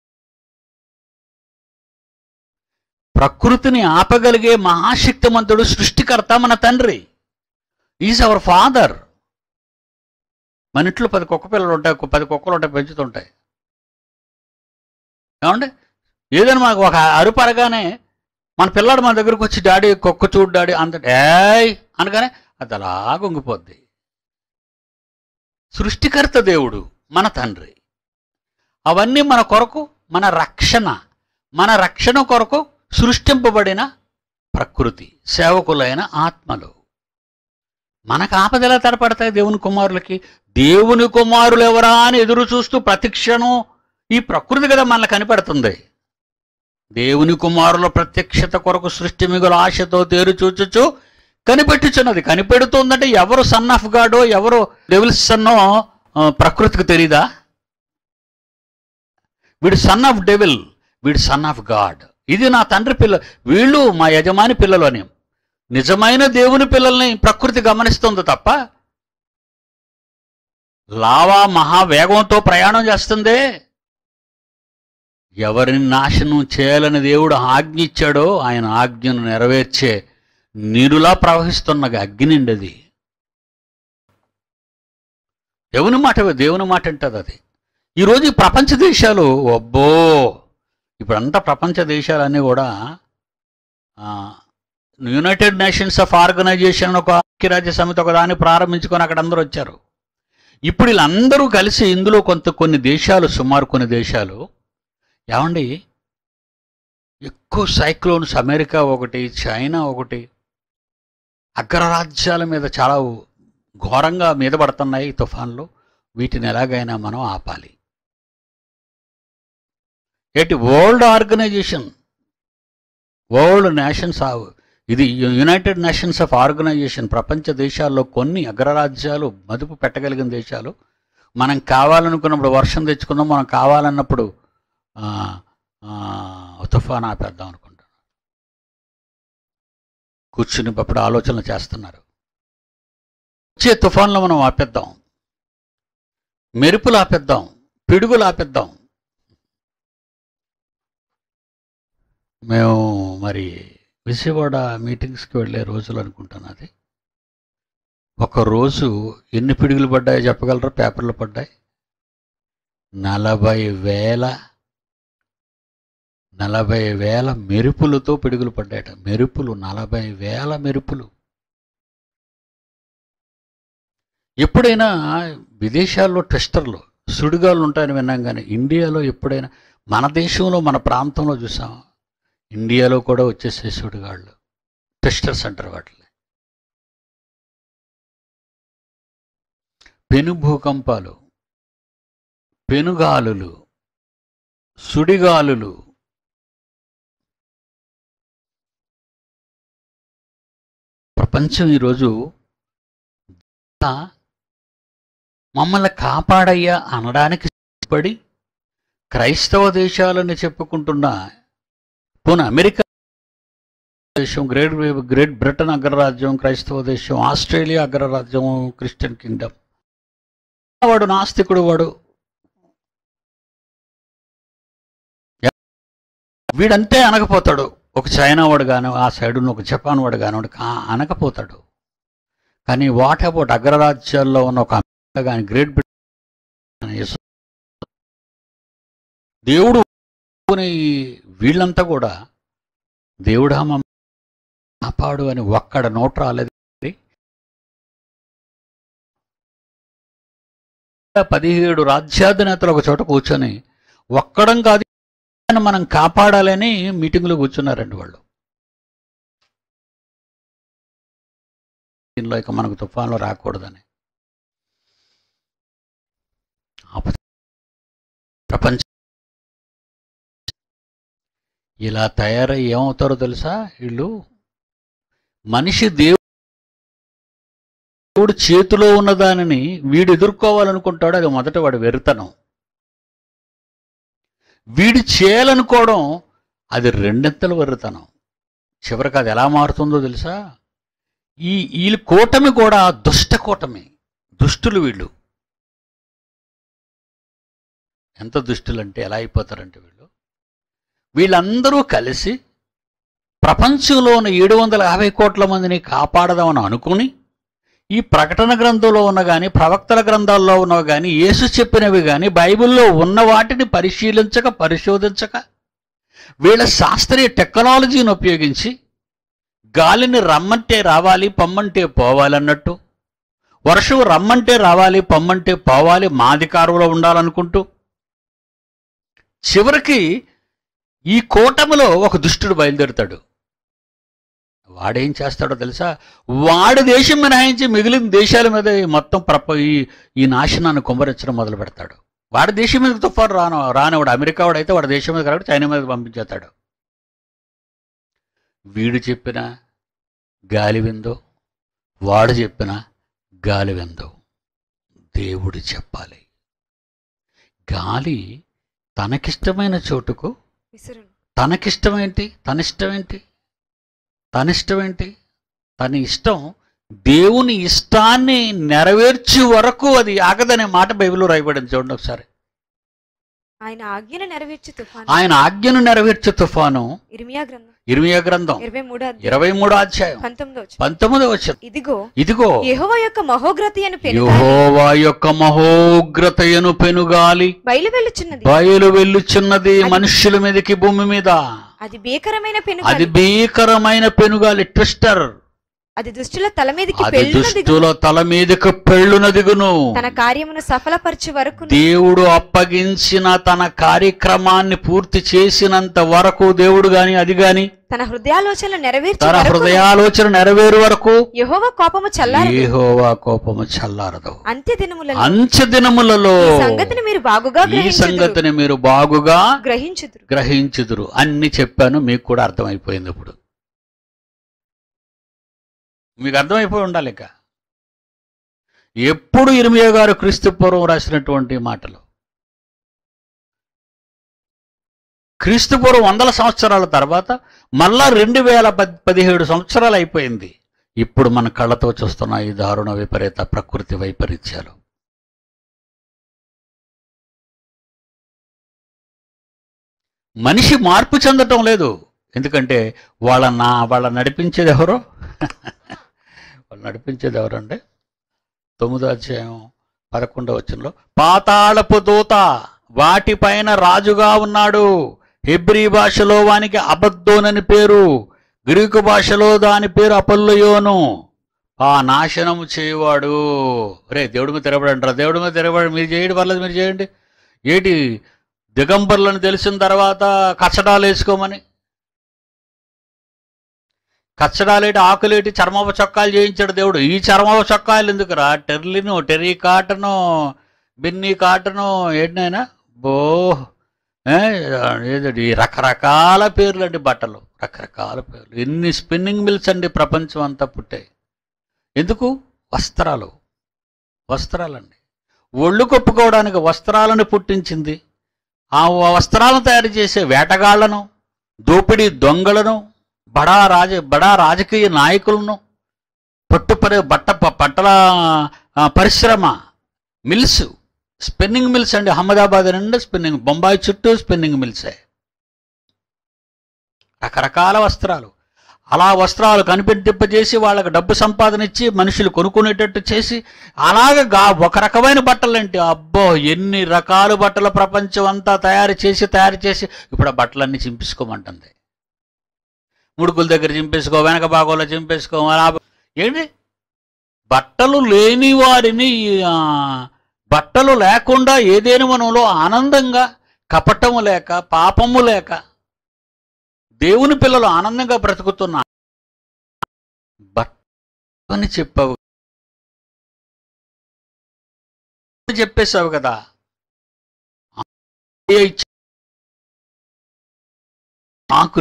ప్రకృతిని ఆపగలిగే మహాశక్తిమంతుడు సృష్టికర్త మన తండ్రి ఈజ్ అవర్ ఫాదర్ మన ఇంట్లో పది కుక్క పిల్లలు ఉంటాయి ఒక పది కుక్కలు ఉంటాయి పెంచుతుంటాయి ఏమండి ఏదైనా మనకు ఒక అరుపు అనగానే మన పిల్లాడు మన దగ్గరకు వచ్చి డాడీ కుక్క చూడు డాడీ అంత ఏయ్ అనగానే అది అలా గుంగిపోద్ది సృష్టికర్త దేవుడు మన తండ్రి అవన్నీ మన కొరకు మన రక్షణ మన రక్షణ కొరకు సృష్టింపబడిన ప్రకృతి సేవకులైన ఆత్మలు మనకు ఆపదలా తడపడతాయి దేవుని కుమారులకి దేవుని కుమారులు ఎవరా అని ఎదురు చూస్తూ ప్రతిక్షణం ఈ ప్రకృతి కదా మనల్ని కనిపెడుతుంది దేవుని కుమారుల ప్రత్యక్షత కొరకు సృష్టి మిగులు ఆశతో తేరు చూచుచు కనిపెట్టుచున్నది కనిపెడుతుందంటే ఎవరు సన్ ఆఫ్ గాడో ఎవరు డెవిల్స్ సన్నో ఆ, ప్రకృతికి తెలీదా వీడు సన్ ఆఫ్ డెవిల్ వీడు సన్ ఆఫ్ గాడ్ ఇది నా తండ్రి పిల్ల వీళ్ళు మా యజమాని పిల్లలు అని నిజమైన దేవుని పిల్లల్ని ప్రకృతి గమనిస్తుంది తప్ప లావా మహావేగంతో ప్రయాణం చేస్తుందే ఎవరిని నాశనం చేయాలని దేవుడు ఆజ్ఞ ఇచ్చాడో ఆయన ఆజ్ఞను నెరవేర్చే నీరులా ప్రవహిస్తున్న అగ్నిండి అది దేవుని మాట దేవుని మాట అంటది అది ఈరోజు ఈ ప్రపంచ దేశాలు అబ్బో ఇప్పుడంతా ప్రపంచ దేశాలన్నీ కూడా ఆ, యునైటెడ్ నేషన్స్ ఆఫ్ ఆర్గనైజేషన్ అని ఒక ఐక్యరాజ్య సమితి ఒక దాన్ని ప్రారంభించుకొని అక్కడ అందరూ వచ్చారు ఇప్పుడు వీళ్ళందరూ కలిసి ఇందులో కొంత కొన్ని దేశాలు సుమారు కొన్ని దేశాలు ఏమండి ఎక్కువ సైక్లోన్స్ అమెరికా ఒకటి చైనా ఒకటి అగ్రరాజ్యాల మీద చాలా ఘోరంగా మీద పడుతున్నాయి ఈ తుఫాన్లు వీటిని ఎలాగైనా మనం ఆపాలి ఏంటి వరల్డ్ ఆర్గనైజేషన్ వరల్డ్ నేషన్స్ ఆవ్ ఇది యునైటెడ్ నేషన్స్ ఆఫ్ ఆర్గనైజేషన్ ప్రపంచ దేశాల్లో కొన్ని అగ్రరాజ్యాలు మదుపు పెట్టగలిగిన దేశాలు మనం కావాలనుకున్నప్పుడు వర్షం తెచ్చుకుందాం మనం కావాలన్నప్పుడు ఆ, ఆ, తుఫాన్ ఆపేద్దాం అనుకుంటున్నారు కూర్చుని అప్పుడు ఆలోచనలు చేస్తున్నారు వచ్చే తుఫాన్లో మనం ఆపేద్దాం మెరుపులు ఆపేద్దాం పిడుగులు ఆపేద్దాం మేము మరి విజయవాడ మీటింగ్స్కి వెళ్ళే రోజులు అనుకుంటున్నది ఒక రోజు ఎన్ని పిడుగులు పడ్డాయో చెప్పగలరా పేపర్లు పడ్డాయి నలభై వేల నలభై వేల మెరుపులతో పిడుగులు పడ్డాయట మెరుపులు నలభై వేల మెరుపులు ఎప్పుడైనా విదేశాల్లో టెస్టర్లు సుడిగాలు ఉంటాయని విన్నాం కానీ ఇండియాలో ఎప్పుడైనా మన దేశంలో మన ప్రాంతంలో చూసాం ఇండియాలో కూడా వచ్చేసే సుడిగాళ్ళు టెస్టర్స్ అంటారు వాటిని పెను భూకంపాలు పెనుగాలులు సుడిగాలులు ప్రపంచం ఈరోజు మమ్మల్ని కాపాడయ్యా అనడానికి పడి క్రైస్తవ దేశాలని చెప్పుకుంటున్న పోనీ అమెరికా దేశం గ్రేట్ గ్రేట్ బ్రిటన్ అగ్రరాజ్యం క్రైస్తవ దేశం ఆస్ట్రేలియా అగ్రరాజ్యం క్రిస్టియన్ కింగ్డమ్ వాడు నాస్తికుడు వాడు వీడంతే అనకపోతాడు ఒక చైనా వాడు కాని ఆ సైడ్ ఉన్న ఒక జపాన్ వాడు కానివాడు కా అనకపోతాడు కానీ వాట్ అబౌట్ అగ్రరాజ్యాల్లో ఉన్న ఒక అమెరికా కానీ గ్రేట్ బ్రిటన్ కానీ ఇస్- దేవుడు ని వీళ్ళంతా కూడా దేవుడా మమ్మల్ని కాపాడు అని ఒక్కడ నోట్ రాలేదు పదిహేడు రాజ్యాధినేతలు ఒక చోట కూర్చొని ఒక్కడం కాదు ఆయన మనం కాపాడాలని మీటింగ్లో కూర్చున్నారండి వాళ్ళు దీనిలో ఇక మనకు తుఫాన్లు రాకూడదని ఆపద ప్రపంచ ఇలా తయారై ఏమవుతారో తెలుసా వీళ్ళు మనిషి దేవుడు చేతిలో ఉన్న దానిని వీడు ఎదుర్కోవాలనుకుంటాడు అది మొదట వాడు వెరుతనం వీడు చేయాలనుకోవడం అది రెండింతలు వెర్రుతనం చివరికి అది ఎలా మారుతుందో తెలుసా ఈ వీళ్ళ కూటమి కూడా దుష్ట కూటమి దుష్టులు వీళ్ళు ఎంత దుష్టులు అంటే ఎలా అయిపోతారంటే వీళ్ళు వీళ్ళందరూ కలిసి ప్రపంచంలో ఉన్న ఏడు వందల యాభై కోట్ల మందిని కాపాడదామని అనుకుని ఈ ప్రకటన గ్రంథంలో ఉన్న కానీ ప్రవక్తల గ్రంథాల్లో ఉన్నవి కానీ యేసు చెప్పినవి కానీ బైబిల్లో ఉన్న వాటిని పరిశీలించక పరిశోధించక వీళ్ళ శాస్త్రీయ టెక్నాలజీని ఉపయోగించి గాలిని రమ్మంటే రావాలి పమ్మంటే పోవాలన్నట్టు వర్షం రమ్మంటే రావాలి పమ్మంటే పోవాలి మా అధికారంలో ఉండాలనుకుంటూ చివరికి ఈ కూటమిలో ఒక దుష్టుడు బయలుదేరుతాడు వాడేం చేస్తాడో తెలుసా వాడి దేశం మినహాయించి మిగిలిన దేశాల మీద ఈ మొత్తం ప్రప ఈ ఈ నాశనాన్ని కుమ్మరించడం మొదలు పెడతాడు వాడి దేశం మీద తుఫాను రాను రానివాడు అమెరికా వాడు అయితే వాడి దేశం మీద కాబట్టి చైనా మీద పంపించేస్తాడు వీడు చెప్పిన గాలి విందో వాడు చెప్పిన గాలి విందో దేవుడు చెప్పాలి గాలి తనకిష్టమైన చోటుకు విసురును తనకిష్టమేంటి తన ఇష్టం ఏంటి తన ఇష్టం ఏంటి తన ఇష్టం దేవుని ఇష్టాన్ని నెరవేర్చే వరకు అది ఆగదనే మాట బైబిల్లో రాయబడింది చూడండి ఒకసారి ఆయన ఆజ్ఞను నెరవేర్చు తుఫాను ఆయన ఆజ్ఞను నెరవేర్చే తుఫాను ఇర్మియా గ్రంథం ఇర్మియా గ్రంథం ఇరవై మూడో అధ్యాయం ఇరవై మూడో అధ్యాయం పంతొమ్మిదో వచనం. పంతొమ్మిదో వచ్చింది ఇదిగో ఇదిగో యెహోవా యొక్క మహోగ్రతి అని పెనుగాలి యెహోవా యొక్క మహోగ్రతయను పెనుగాలి బయలు వెళ్ళుచున్నది బయలు వెళ్ళుచున్నది మనుష్యుల మీదకి భూమి మీద అది భీకరమైన అది పెనుగాలి భీకరమైన పెనుగాలి ట్విస్టర్ అది దుష్టుల తల మీదకి అది పెళ్ళునది దుష్టుల తల మీదకు పెళ్ళున దిగును తన కార్యమును సఫలపరచు వరకు దేవుడు అప్పగించిన తన కార్యక్రమాన్ని పూర్తి చేసినంత వరకు దేవుడు గాని అది గాని తన హృదయాలోచనలు నెరవేర్చు తన వరకు హృదయాలోచన నెరవేరు వరకు యెహోవా కోపము చల్లారదు ఏహోవా కోపము చల్లారదు అంత్య దినములలో అంచె దినములలో ఈ సంగతిని మీరు బాగుగా ఈ గ్రహించుదురు సంగతిని మీరు బాగుగా గ్రహించుదురు గ్రహించుదురు అన్ని చెప్పాను మీకు కూడా అర్థమైపోయింది ఇప్పుడు మీకు అర్థమైపోయి ఉండాలి ఇక ఎప్పుడు ఇర్మియా గారు క్రీస్తు పూర్వం రాసినటువంటి మాటలు క్రీస్తు పూర్వం వందల సంవత్సరాల తర్వాత మళ్ళా రెండు వేల పద్- పదిహేడు సంవత్సరాలు అయిపోయింది ఇప్పుడు మన కళ్ళతో చూస్తున్న ఈ దారుణ విపరీత ప్రకృతి వైపరీత్యాలు మనిషి మార్పు చెందటం లేదు ఎందుకంటే వాళ్ళ నా వాళ్ళ నడిపించేది ఎవరు వాళ్ళు నడిపించేది ఎవరంటే తొమ్మిదో అధ్యాయం పదకొండవ వచనంలో పాతాళపు దూత వాటిపైన రాజుగా ఉన్నాడు హెబ్రీ భాషలో వానికి అబద్దోనని పేరు గ్రీకు భాషలో దాని పేరు అపల్లయోను ఆ నాశనము చేయవాడు రే దేవుడి మీద తిరగబడంటారా దేవుడి మీద తిరగబడి మీరు చేయండి పర్లేదు మీరు చేయండి ఏంటి దిగంబరులను తెలిసిన తర్వాత కచ్చడాలు వేసుకోమని కచ్చడాలేటి ఆకులేటి చర్మపు చొక్కాలు చేయించాడు దేవుడు ఈ చర్మపు చొక్కాలు ఎందుకురా terylene terry cotton Binny cotton ఏంటైనా బో ఏ, ఏదండి ఈ రకరకాల పేర్లు అండి బట్టలు రకరకాల పేర్లు ఎన్ని స్పిన్నింగ్ మిల్స్ అండి ప్రపంచం అంతా పుట్టాయి ఎందుకు వస్త్రాలు వస్త్రాలండి ఒళ్ళు కప్పుకోవడానికి వస్త్రాలను పుట్టించింది ఆ వస్త్రాలను తయారు చేసే వేటగాళ్లను దోపిడీ దొంగలను బడా రాజ బడా రాజకీయ నాయకులను పట్టుపరి బట్ట ప- బట్టల ఆ, పరిశ్రమ మిల్స్ స్పిన్నింగ్ మిల్స్ అండి అహ్మదాబాద్ నుండి స్పిన్నింగ్ బొంబాయి చుట్టూ స్పిన్నింగ్ మిల్సే రకరకాల వస్త్రాలు అలా వస్త్రాలు కనిపెట్టింపజేసి వాళ్ళకి డబ్బు సంపాదన ఇచ్చి మనుషులు కొనుక్కునేటట్టు చేసి అలాగ గా ఒక రకమైన బట్టలు అంటే అబ్బో ఎన్ని రకాల బట్టల ప్రపంచం అంతా తయారు చేసి తయారు చేసి ఇప్పుడు ఆ బట్టలన్నీ చింపేసుకోమంటుంది ముడుకుల దగ్గర చింపేసుకో వెనక భాగంలో చింపేసుకో అలా ఏంటి బట్టలు లేని వారిని ఆ, బట్టలు లేకుండా ఏదేని మనంలో ఆనందంగా కపటము లేక పాపము లేక దేవుని పిల్లలు ఆనందంగా బ్రతుకుతున్న బట్టని చెప్పావు చెప్పేశావు కదా ఏ ఇచ్చ- ఆకులు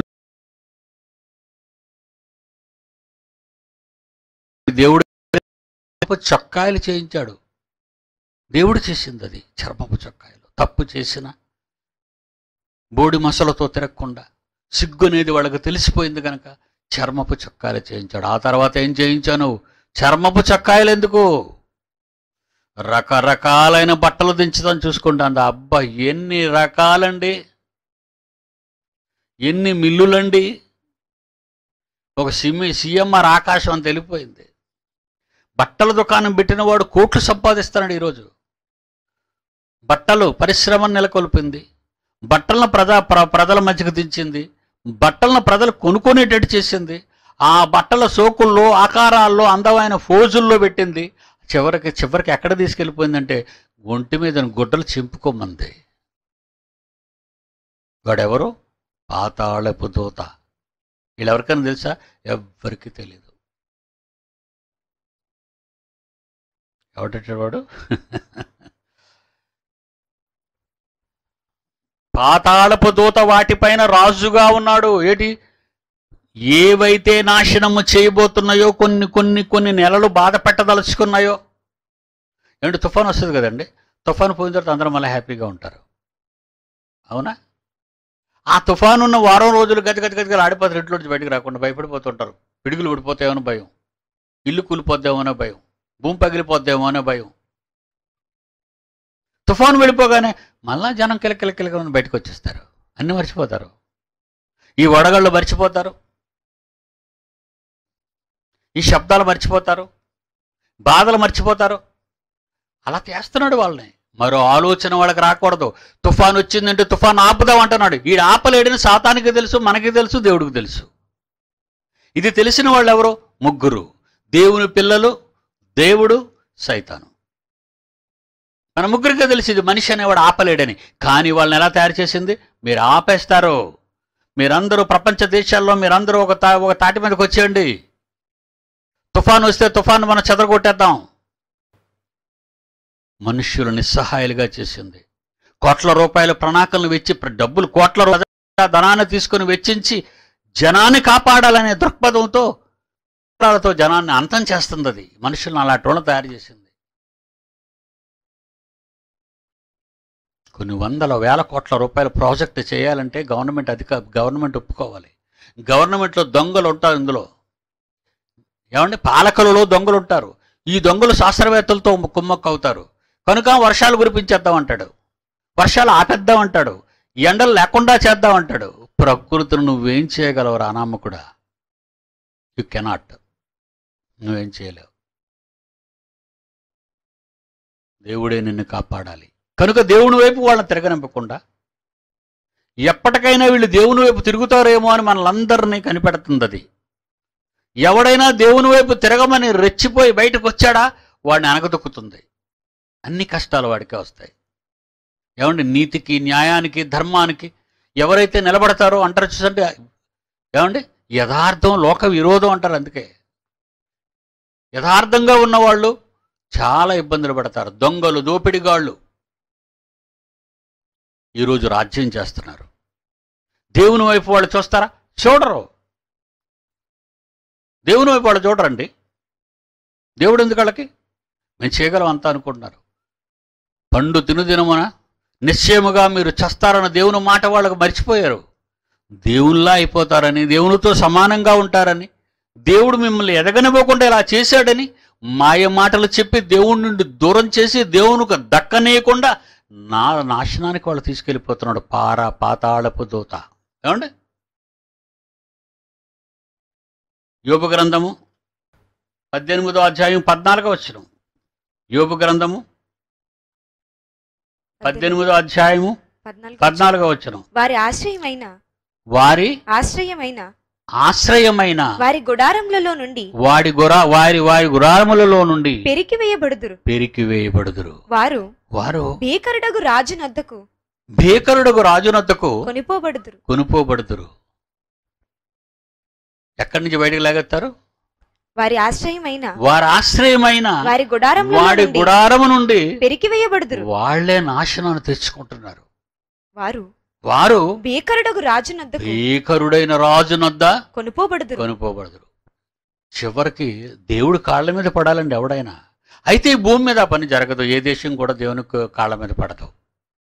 దేవుడు చొక్కాయలు చేయించాడు దేవుడు చేసింది అది చర్మపు చొక్కాయలు తప్పు చేసిన బోడి మసలతో తిరగకుండా సిగ్గు అనేది వాళ్ళకి తెలిసిపోయింది కనుక చర్మపు చొక్కాలు చేయించాడు ఆ తర్వాత ఏం చేయించాను చర్మపు చొక్కాయలు ఎందుకు రకరకాలైన బట్టలు దించుతాను చూసుకుంటాను అబ్బా ఎన్ని రకాలండి ఎన్ని మిల్లులండి ఒక సిమి సీఎంఆర్ ఆకాశం అని తెలిపోయింది బట్టల దుకాణం పెట్టిన వాడు కోట్లు సంపాదిస్తున్నాడు ఈరోజు బట్టలు పరిశ్రమను నెలకొల్పింది బట్టలను ప్రజా ప్ర- ప్రజల మధ్యకు దించింది బట్టలను ప్రజలు కొనుక్కునేటట్టు చేసింది ఆ బట్టల సోకుల్లో ఆకారాల్లో అందమైన ఫోజుల్లో పెట్టింది చివరికి చివరికి ఎక్కడ తీసుకెళ్ళిపోయిందంటే ఒంటి మీద గుడ్డలు చింపుకోమంది వాడెవరు పాతాళపు దూత వీళ్ళెవరికైనా తెలుసా ఎవ్వరికి తెలియదు ఎవడంటే వాడు పాతాళపు దూత వాటిపైన రాజుగా ఉన్నాడు ఏంటి ఏవైతే నాశనము చేయబోతున్నాయో కొన్ని కొన్ని కొన్ని నెలలు బాధ పెట్టదలుచుకున్నాయో ఏంటి తుఫాన్ వస్తుంది కదండి తుఫాన్ పోయిన తర్వాత అందరూ మళ్ళీ హ్యాపీగా ఉంటారు అవునా ఆ తుఫాన్ ఉన్న వారం రోజులు గతి గతి గతిగా ఆడిపోతారు ఇంట్లో నుంచి బయటకు రాకుండా భయపడిపోతుంటారు పిడుగులు పడిపోతాయేమో భయం ఇల్లు కూలిపోద్దేమో అనే భయం భూమి పగిలిపోద్దేమో అనే భయం తుఫాను వెళ్ళిపోగానే మళ్ళా జనం కిలకిలకిలక బయటకు వచ్చేస్తారు అన్నీ మర్చిపోతారు ఈ వడగళ్ళు మర్చిపోతారు ఈ శబ్దాలు మర్చిపోతారు బాధలు మర్చిపోతారు అలా చేస్తున్నాడు వాళ్ళని మరో ఆలోచన వాళ్ళకి రాకూడదు తుఫాన్ వచ్చిందంటే తుఫాన్ ఆపుదాం అంటున్నాడు ఈ ఆపలేడని సాతానికి తెలుసు మనకి తెలుసు దేవుడికి తెలుసు ఇది తెలిసిన వాళ్ళు ఎవరు ముగ్గురు దేవుని పిల్లలు దేవుడు సైతాను మన ముగ్గురికే తెలిసి ఇది మనిషి అనేవాడు ఆపలేడని కానీ వాళ్ళని ఎలా తయారు చేసింది మీరు ఆపేస్తారు మీరందరూ ప్రపంచ దేశాల్లో మీరందరూ ఒక తా ఒక తాటి మీదకి వచ్చేయండి తుఫాను వస్తే తుఫాను మనం చెదరగొట్టేద్దాం మనుష్యులు నిస్సహాయాలుగా చేసింది కోట్ల రూపాయల ప్రణాళికలను వెచ్చి డబ్బులు కోట్ల రూపాయల ధనాన్ని తీసుకుని వెచ్చించి జనాన్ని కాపాడాలనే దృక్పథంతో తో జనాన్ని అంతం చేస్తుంది అది మనుషులను అలాంటి వాళ్ళని తయారు చేసింది కొన్ని వందల వేల కోట్ల రూపాయల ప్రాజెక్ట్ చేయాలంటే గవర్నమెంట్ అధిక గవర్నమెంట్ ఒప్పుకోవాలి గవర్నమెంట్లో దొంగలు ఉంటారు ఇందులో ఏమంటే పాలకులలో దొంగలు ఉంటారు ఈ దొంగలు శాస్త్రవేత్తలతో కుమ్మక్కు అవుతారు కనుక వర్షాలు కురిపించేద్దాం అంటాడు వర్షాలు ఆపేద్దాం అంటాడు ఎండలు లేకుండా చేద్దాం అంటాడు ప్రకృతిని నువ్వేం చేయగలవు అనామకుడా యు కెనాట్ నువ్వేం చేయలేవు దేవుడే నిన్ను కాపాడాలి కనుక దేవుని వైపు వాళ్ళని తిరగనింపకుండా ఎప్పటికైనా వీళ్ళు దేవుని వైపు తిరుగుతారేమో అని మనలందరినీ కనిపెడుతుంది అది ఎవడైనా దేవుని వైపు తిరగమని రెచ్చిపోయి బయటకు వచ్చాడా వాడిని అనగదొక్కుతుంది అన్ని కష్టాలు వాడికే వస్తాయి ఏమండి నీతికి న్యాయానికి ధర్మానికి ఎవరైతే నిలబడతారో అంటారు చూసంటే ఏమండి యథార్థం లోక విరోధం అంటారు అందుకే యథార్థంగా ఉన్నవాళ్ళు చాలా ఇబ్బందులు పడతారు దొంగలు దోపిడిగాళ్ళు ఈరోజు రాజ్యం చేస్తున్నారు దేవుని వైపు వాళ్ళు చూస్తారా చూడరు దేవుని వైపు వాళ్ళు చూడరండి దేవుడు ఎందుకు వాళ్ళకి మేము చేయగలం అంతా అనుకుంటున్నారు పండు తినుదినమున నిశ్చయముగా మీరు చస్తారన్న దేవుని మాట వాళ్ళకు మర్చిపోయారు దేవునిలా అయిపోతారని దేవునితో సమానంగా ఉంటారని దేవుడు మిమ్మల్ని ఎదగనివ్వకుండా ఇలా చేశాడని మాయ మాటలు చెప్పి దేవుడి నుండి దూరం చేసి దేవునికి దక్కనీయకుండా నా నాశనానికి వాళ్ళు తీసుకెళ్ళిపోతున్నాడు పార పాతాళపు దూత ఏమండి యోగ గ్రంథము పద్దెనిమిదో అధ్యాయం పద్నాలుగో వచ్చిన యోగ గ్రంథము పద్దెనిమిదో అధ్యాయము పద్నాలుగు పద్నాలుగో వచ్చిన వారి ఆశ్రయమైన వారి ఆశ్రయమైన ఆశ్రయమైన వారి గుడారములలో నుండి వాడి గురా వారి వారి గురారములలో నుండి పెరికి వేయబడుదురు పెరికి వేయబడుదురు వారు వారు భీకరుడగు రాజు నద్దకు భీకరుడుకు రాజునద్దకు కొనిపోబడుదురు కొనుపోబడుదురు ఎక్కడి నుంచి బయటకు లాగెత్తారు వారి ఆశ్రయమైన వారి ఆశ్రయమైన వారి గుడారములలో వాడి నుండి గుడారము నుండి పెరికి వేయబడుదురు వాళ్లే నాశనాన్ని తెచ్చుకుంటున్నారు వారు వారు భీకరుడగు రాజు నద్దకు భీకరుడైన రాజునొద్ద కొనుపోబడుదురు కొనుపోబడదురు చివరికి దేవుడి కాళ్ళ మీద పడాలండి ఎవడైనా అయితే ఈ భూమి మీద ఆ పని జరగదు ఏ దేశం కూడా దేవుని కాళ్ళ మీద పడదు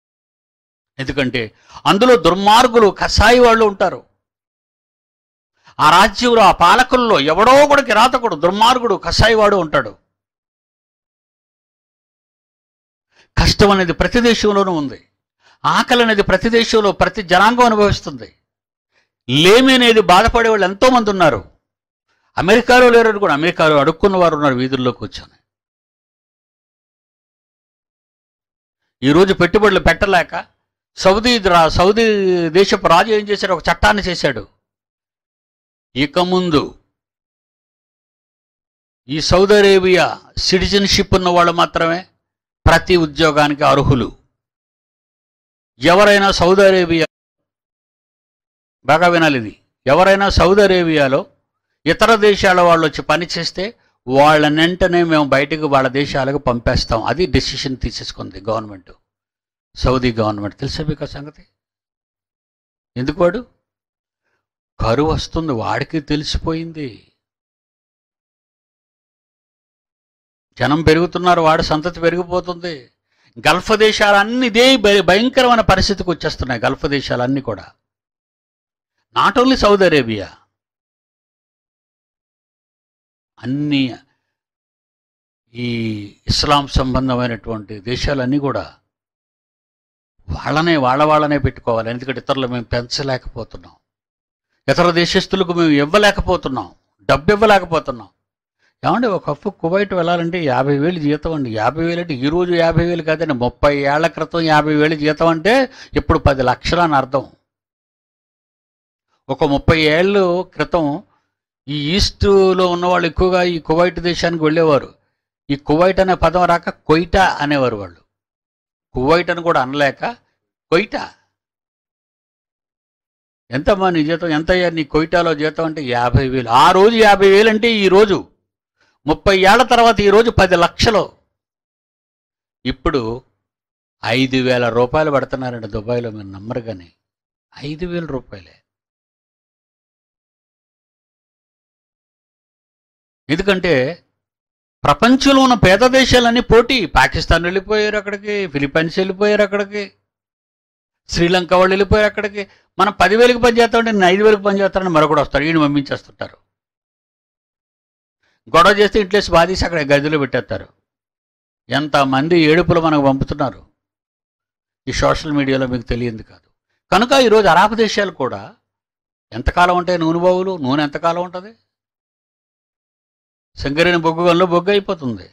ఎందుకంటే అందులో దుర్మార్గులు కసాయి వాళ్ళు ఉంటారు ఆ రాజ్యంలో ఆ పాలకుల్లో ఎవడో కూడా కిరాతకుడు దుర్మార్గుడు కషాయివాడు ఉంటాడు కష్టం అనేది ప్రతి దేశంలోనూ ఉంది ఆకలి అనేది ప్రతి దేశంలో ప్రతి జనాంగం అనుభవిస్తుంది లేమి అనేది బాధపడే వాళ్ళు ఎంతోమంది ఉన్నారు అమెరికాలో లేరు కూడా అమెరికాలో అడుక్కున్న వారు ఉన్నారు వీధుల్లో కూర్చొని ఈరోజు పెట్టుబడులు పెట్టలేక సౌదీ రా- సౌదీ దేశపు రాజు ఏం చేశాడు ఒక చట్టాన్ని చేశాడు ఇక ముందు ఈ సౌదీ అరేబియా సిటిజన్షిప్ ఉన్న వాళ్ళు మాత్రమే ప్రతి ఉద్యోగానికి అర్హులు ఎవరైనా సౌదీ అరేబియా బాగా వినాలి ఇది ఎవరైనా సౌదీ అరేబియాలో ఇతర దేశాల వాళ్ళు వచ్చి పని చేస్తే వాళ్ళని వెంటనే మేము బయటకు వాళ్ళ దేశాలకు పంపేస్తాం అది డెసిషన్ తీసేసుకుంది గవర్నమెంట్ సౌదీ గవర్నమెంట్ తెలుసా మీకు ఆ సంగతి ఎందుకు వాడు కరువు వస్తుంది వాడికి తెలిసిపోయింది జనం పెరుగుతున్నారు వాడి సంతతి పెరిగిపోతుంది గల్ఫ్ దేశాలన్నీ ఇదే భయ- భయంకరమైన పరిస్థితికి వచ్చేస్తున్నాయి గల్ఫ్ దేశాలన్నీ కూడా నాట్ ఓన్లీ సౌదీ అరేబియా అన్ని ఈ ఇస్లాం సంబంధమైనటువంటి దేశాలన్నీ కూడా వాళ్ళనే వాళ్ళ వాళ్ళనే పెట్టుకోవాలి ఎందుకంటే ఇతరులు మేము పెంచలేకపోతున్నాం ఇతర దేశస్తులకు మేము ఇవ్వలేకపోతున్నాం డబ్బు ఇవ్వలేకపోతున్నాం ఏమంటే ఒక కప్పు కువైట్ వెళ్ళాలంటే యాభై వేలు జీతం అండి యాభై వేలు అంటే ఈ రోజు యాభై వేలు కాదండి ముప్పై ఏళ్ల క్రితం యాభై వేలు జీతం అంటే ఇప్పుడు పది లక్షలు అని అర్థం ఒక ముప్పై ఏళ్ళు క్రితం ఈ ఈస్ట్లో ఉన్నవాళ్ళు ఎక్కువగా ఈ కువైట్ దేశానికి వెళ్ళేవారు ఈ కువైట్ అనే పదం రాక కొయిటా అనేవారు వాళ్ళు కువైట్ అని కూడా అనలేక కొయిటా ఎంతమ్మా నీ జీతం ఎంతయ్యా నీ కొయిటాలో జీతం అంటే యాభై వేలు ఆ రోజు యాభై వేలు అంటే ఈ రోజు ముప్పై ఏళ్ల తర్వాత ఈ రోజు పది లక్షలు ఇప్పుడు ఐదు వేల రూపాయలు పడుతున్నారండి దుబాయ్లో మీరు నమ్మరు కానీ ఐదు వేల రూపాయలే ఎందుకంటే ప్రపంచంలో ఉన్న పేద దేశాలన్నీ పోటీ పాకిస్తాన్ వెళ్ళిపోయారు అక్కడికి ఫిలిప్పైన్స్ వెళ్ళిపోయారు అక్కడికి శ్రీలంక వాళ్ళు వెళ్ళిపోయారు అక్కడికి మనం పదివేలకు పని చేస్తామంటే నేను ఐదు వేలకు పని చేస్తానని మరొకడు వస్తాడు ఈయన పంపించేస్తుంటారు గొడవ చేస్తే ఇంట్లేసి బాధేసి అక్కడ గదిలో పెట్టేస్తారు ఎంతమంది ఏడుపులు మనకు పంపుతున్నారు ఈ సోషల్ మీడియాలో మీకు తెలియంది కాదు కనుక ఈరోజు అరాబ్ దేశాలు కూడా ఎంతకాలం ఉంటాయి నూనె బావులు నూనె ఎంతకాలం ఉంటుంది సింగరేణి బొగ్గు గనులు బొగ్గు అయిపోతుంది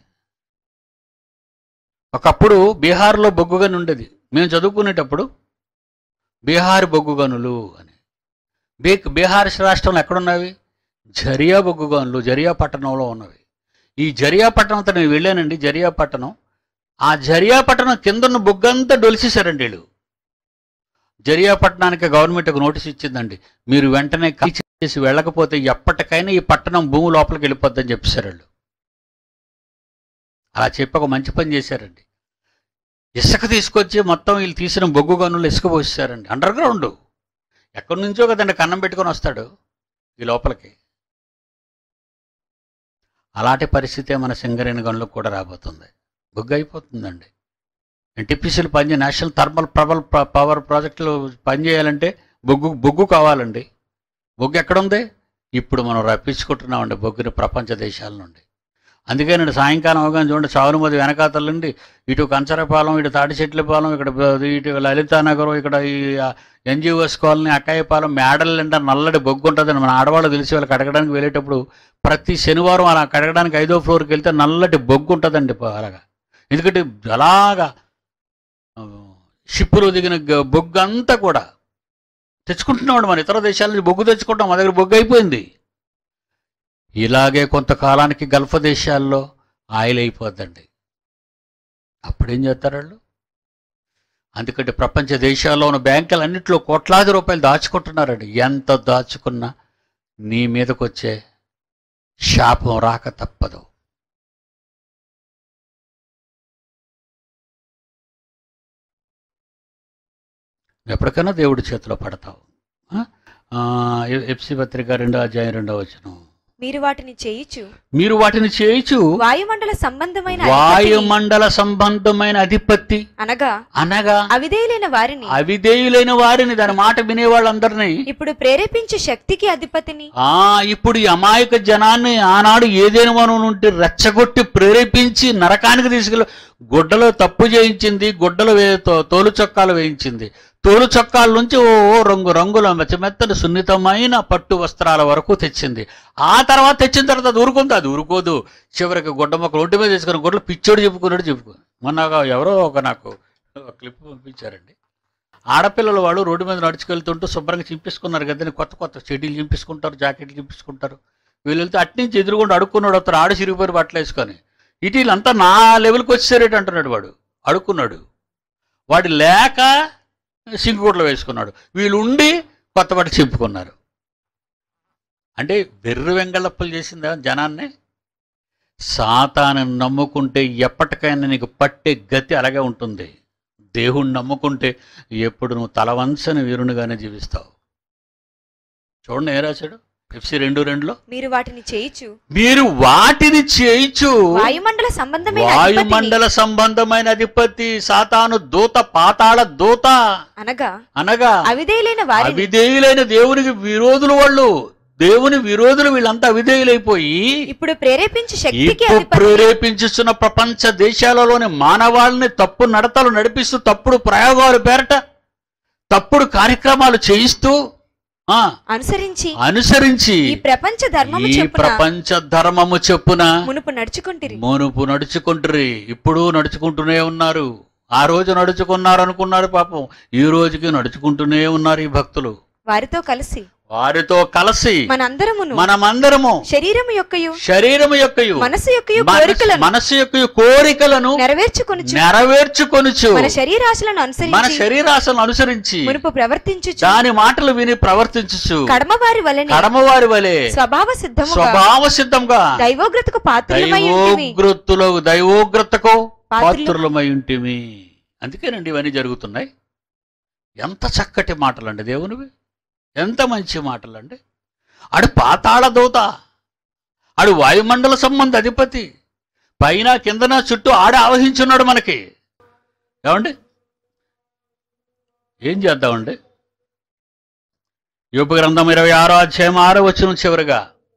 ఒకప్పుడు బీహార్లో బొగ్గు గని ఉండేది మేము చదువుకునేటప్పుడు బీహార్ బొగ్గు గనులు అని బీ బీహార్ రాష్ట్రంలో ఎక్కడున్నవి జరియా బొగ్గు గనులు జరియా పట్టణంలో ఉన్నవి ఈ జరియా పట్టణం అంతా నేను వెళ్ళానండి జరియా పట్టణం ఆ జరియా పట్టణం కింద ఉన్న బొగ్గంతా డొలిసేశారండి వీళ్ళు జరియా పట్టణానికి గవర్నమెంట్ ఒక నోటీస్ ఇచ్చిందండి మీరు వెంటనే ఖాళీ చేసి వెళ్ళకపోతే ఎప్పటికైనా ఈ పట్టణం భూమి లోపలికి వెళ్ళిపోద్దని చెప్పేశారు వాళ్ళు అలా చెప్పి ఒక మంచి పని చేశారండి ఇసుక తీసుకొచ్చి మొత్తం వీళ్ళు తీసిన బొగ్గు గనులు ఇసుక పోసేశారండి అండర్ గ్రౌండ్ ఎక్కడి నుంచో కదండి కన్నం పెట్టుకొని వస్తాడు ఈ లోపలికి అలాంటి పరిస్థితే మన సింగరేణి గనులకు కూడా రాబోతుంది బొగ్గు అయిపోతుందండి ఎన్టీపీసీలు పనిచే నేషనల్ థర్మల్ ప్రబల్ పవర్ ప్రాజెక్టులు పనిచేయాలంటే బొగ్గు బొగ్గు కావాలండి బొగ్గు ఎక్కడుంది ఇప్పుడు మనం రప్పించుకుంటున్నామండి బొగ్గుని ప్రపంచ దేశాల నుండి అందుకే నేను సాయంకాలం అవగానే చూడండి చావునుమతి వెనకాతల నుండి ఇటు కంచరపాలెం ఇటు తాటిచెట్లపాలెం ఇక్కడ బ- ఇటు లలితానగరం ఇక్కడ ఈ ఎన్జిఓఎస్ కాలనీ అక్కాయపాలెం మేడల నిండా నల్లటి బొగ్గు ఉంటుందని మన ఆడవాళ్ళు తెలిసి వాళ్ళకి అడగడానికి వెళ్ళేటప్పుడు ప్రతి శనివారం అలా కడగడానికి ఐదో ఫ్లోర్కి వెళ్తే నల్లటి బొగ్గు ఉంటుందండి ప- అలాగా ఎందుకంటే అలాగా ఆ, షిప్పులో దిగిన గ- బొగ్గు అంతా కూడా తెచ్చుకుంటున్నాడు మన ఇతర దేశాల నుంచి బొగ్గు తెచ్చుకుంటాం మా దగ్గర బొగ్గు అయిపోయింది ఇలాగే కొంతకాలానికి గల్ఫ్ దేశాల్లో ఆయిల్ అయిపోద్దండి అప్పుడేం చేస్తారు వాళ్ళు అందుకంటే ప్రపంచ దేశాల్లో ఉన్న బ్యాంకులు అన్నింటిలో కోట్లాది రూపాయలు దాచుకుంటున్నారండి ఎంత దాచుకున్నా నీ మీదకి వచ్చే శాపం రాక తప్పదు ఎప్పటికైనా దేవుడి చేతిలో పడతావు ఆ? ఆ, ఎ- ఎఫ్సి పత్రిక రెండో అధ్యాయం రెండో వచనం మీరు వాటిని చేయుచు మీరు వాటిని చేయుచు వాయుమండల సంబంధమైన అధిపతిని, వాయుమండల సంబంధమైన అధిపతి అనగా అనగా అవిధేయులైన వారిని అవిధేయులైన వారిని దాని మాట వినేవాళ్ళందరినీ ఇప్పుడు ప్రేరేపించే శక్తికి అధిపతిని ఆ ఇప్పుడు ఈ అమాయక జనాన్ని ఆనాడు ఏదైనా మనం ఉంటే రెచ్చగొట్టి ప్రేరేపించి నరకానికి తీసుకెళ్ళి గుడ్డలో తప్పు చేయించింది గుడ్డలు వే తో- తోలు చొక్కాలు వేయించింది తోలు చొక్కాల నుంచి ఓ ఓ రంగు రంగుల మెత్త మెత్తని సున్నితమైన పట్టు వస్త్రాల వరకు తెచ్చింది ఆ తర్వాత తెచ్చిన తర్వాత అది ఊరుకుంది అది ఊరుకోదు చివరికి గుడ్డ మొక్క రోడ్డు మీద తీసుకుని గుడ్డలు పిచ్చోడు చెప్పుకున్నాడు చెప్పుకో మొన్న ఒక- ఎవరో ఒక నాకు క్లిప్ పంపించారండి ఆడపిల్లలు వాళ్ళు రోడ్డు మీద నడుచుకెళ్తుంటూ శుభ్రంగా చింపేసుకున్నారు కదా కొత్త కొత్త చెడ్డీలు చింపేసుకుంటారు జాకెట్లు చింపేసుకుంటారు వీళ్ళు వెళ్తే అట్నుంచి ఎదురుగుండా అడుక్కున్నాడు అతను ఆడు సిరిగిపోయి బట్టలు వేసుకొని ఇటు వీళ్ళంతా నా లెవెల్కి వచ్చేసారేట అంటున్నాడు వాడు అడుక్కున్నాడు వాడు లేక సింగుగుడ్లు వేసుకున్నాడు వీళ్ళు ఉండి కొత్త బట్ట చింపుకున్నారు అంటే వెర్రి వెంగళప్పలు చేసిందా జనాన్ని సాతాను నమ్ముకుంటే ఎప్పటికైనా నీకు పట్టే గతి అలాగే ఉంటుంది దేవుణ్ణి నమ్ముకుంటే ఎప్పుడు నువ్వు తలవంచని వీరునిగానే జీవిస్తావు చూడండి ఏ రాశాడు ఎఫ్సి రెండు రెండులో మీరు వాటిని చేయుచు మీరు వాటిని చేయిచు వాయుమండల సంబంధమైన అధిపతిని, వాయుమండల సంబంధమైన అధిపతి సాతాను దూత పాతాళ దూత అనగా అనగా అవిధేయులైన వారిని అవిధేయులైన దేవునికి విరోధులు వాళ్ళు దేవుని విరోధులు వీళ్ళంతా అవిధేయులైపోయి ఇప్పుడు ప్రేరేపించే శక్తికి ఇప్పుడు అధిపతి ప్రేరేపించుతున్న ప్రపంచ దేశాలలోని మానవాళ్ళని తప్పు నడతలు నడిపిస్తూ తప్పుడు ప్రయోగాలు పేరట తప్పుడు కార్యక్రమాలు చేయిస్తూ ఆ అనుసరించి అనుసరించి ఈ ప్రపంచ ధర్మము ఈ చెప్పున ప్రపంచ ధర్మము చెప్పున మునుపు నడుచుకుంటిరి మునుపు నడుచుకుంటురి ఇప్పుడు నడుచుకుంటూనే ఉన్నారు ఆ రోజు నడుచుకున్నారు అనుకున్నారు పాపం ఈ రోజుకి నడుచుకుంటూనే ఉన్నారు ఈ భక్తులు వారితో కలిసి వారితో కలిసి మనందరమును మనమందరము శరీరము యొక్కయు శరీరము యొక్కయు మనసు యొక్కయు మనసు- కోరికలను మనసు యొక్క కోరికలను నెరవేర్చుకొని నెరవేర్చుకొనుచు మన శరీరాశలను మన అనుసరించి శరీరాశను అనుసరించి మునుపు ప్రవర్తించుచు దాని మాటలు విని ప్రవర్తించుచు కడమవారి వలె కడమవారి వలె స్వభావ సిద్ధముగా స్వభావ సిద్ధంగా దైవోగ్రతకు పాత్రమై ఉంటిమి దైవోగ్రతులు దైవోగ్రతకు పాత్రులు- పాత్రులమై ఉంటిమి అందుకేనండి ఇవన్నీ జరుగుతున్నాయి ఎంత చక్కటి మాటలండి దేవునివి ఎంత మంచి మాటలండి ఆడు పాతాళ దూత ఆడు వాయుమండల సంబంధ అధిపతి పైన కిందన చుట్టూ ఆడ ఆవహించున్నాడు మనకి ఏమండి ఏం చేద్దామండి యోపు గ్రంథం ఇరవై ఆరో అధ్యాయం ఆరో వచ్చిన చివరిగా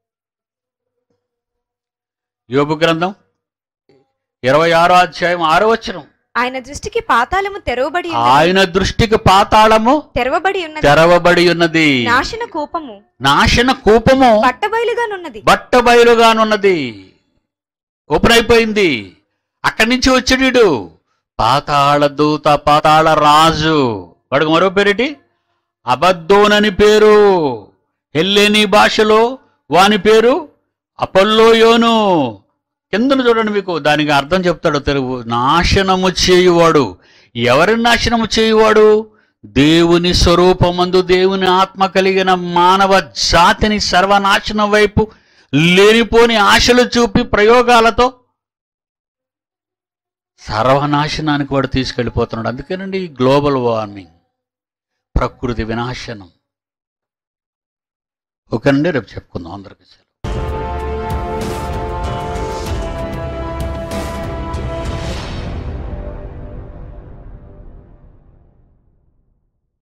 యోపు గ్రంథం ఇరవై ఆరో అధ్యాయం ఆరో వచ్చిన ఆయన దృష్టికి పాతాళము తెరవబడి ఉన్నది ఆయన దృష్టికి పాతాళము తెరవబడి ఉన్నది తెరవబడి ఉన్నది నాశన కూపము నాశన కూపము బట్టబయలుగానున్నది బట్ట బయలుగానున్నది ఓపెన్ అయిపోయింది అక్కడి నుంచి వచ్చాడు పాతాళ దూత పాతాళ రాజు వాడికి మరో పేరేటి అబద్దోనని పేరు హెల్లేని భాషలో వాని పేరు అపల్లోయోను కిందను చూడండి మీకు దానికి అర్థం చెప్తాడు తెలుగు నాశనము చేయువాడు ఎవరిని నాశనము చేయువాడు దేవుని స్వరూపమందు దేవుని ఆత్మ కలిగిన మానవ జాతిని సర్వనాశనం వైపు లేనిపోని ఆశలు చూపి ప్రయోగాలతో సర్వనాశనానికి వాడు తీసుకెళ్ళిపోతున్నాడు అందుకేనండి ఈ గ్లోబల్ వార్మింగ్ ప్రకృతి వినాశనం ఓకేనండి రేపు చెప్పుకుందాం అందరికీ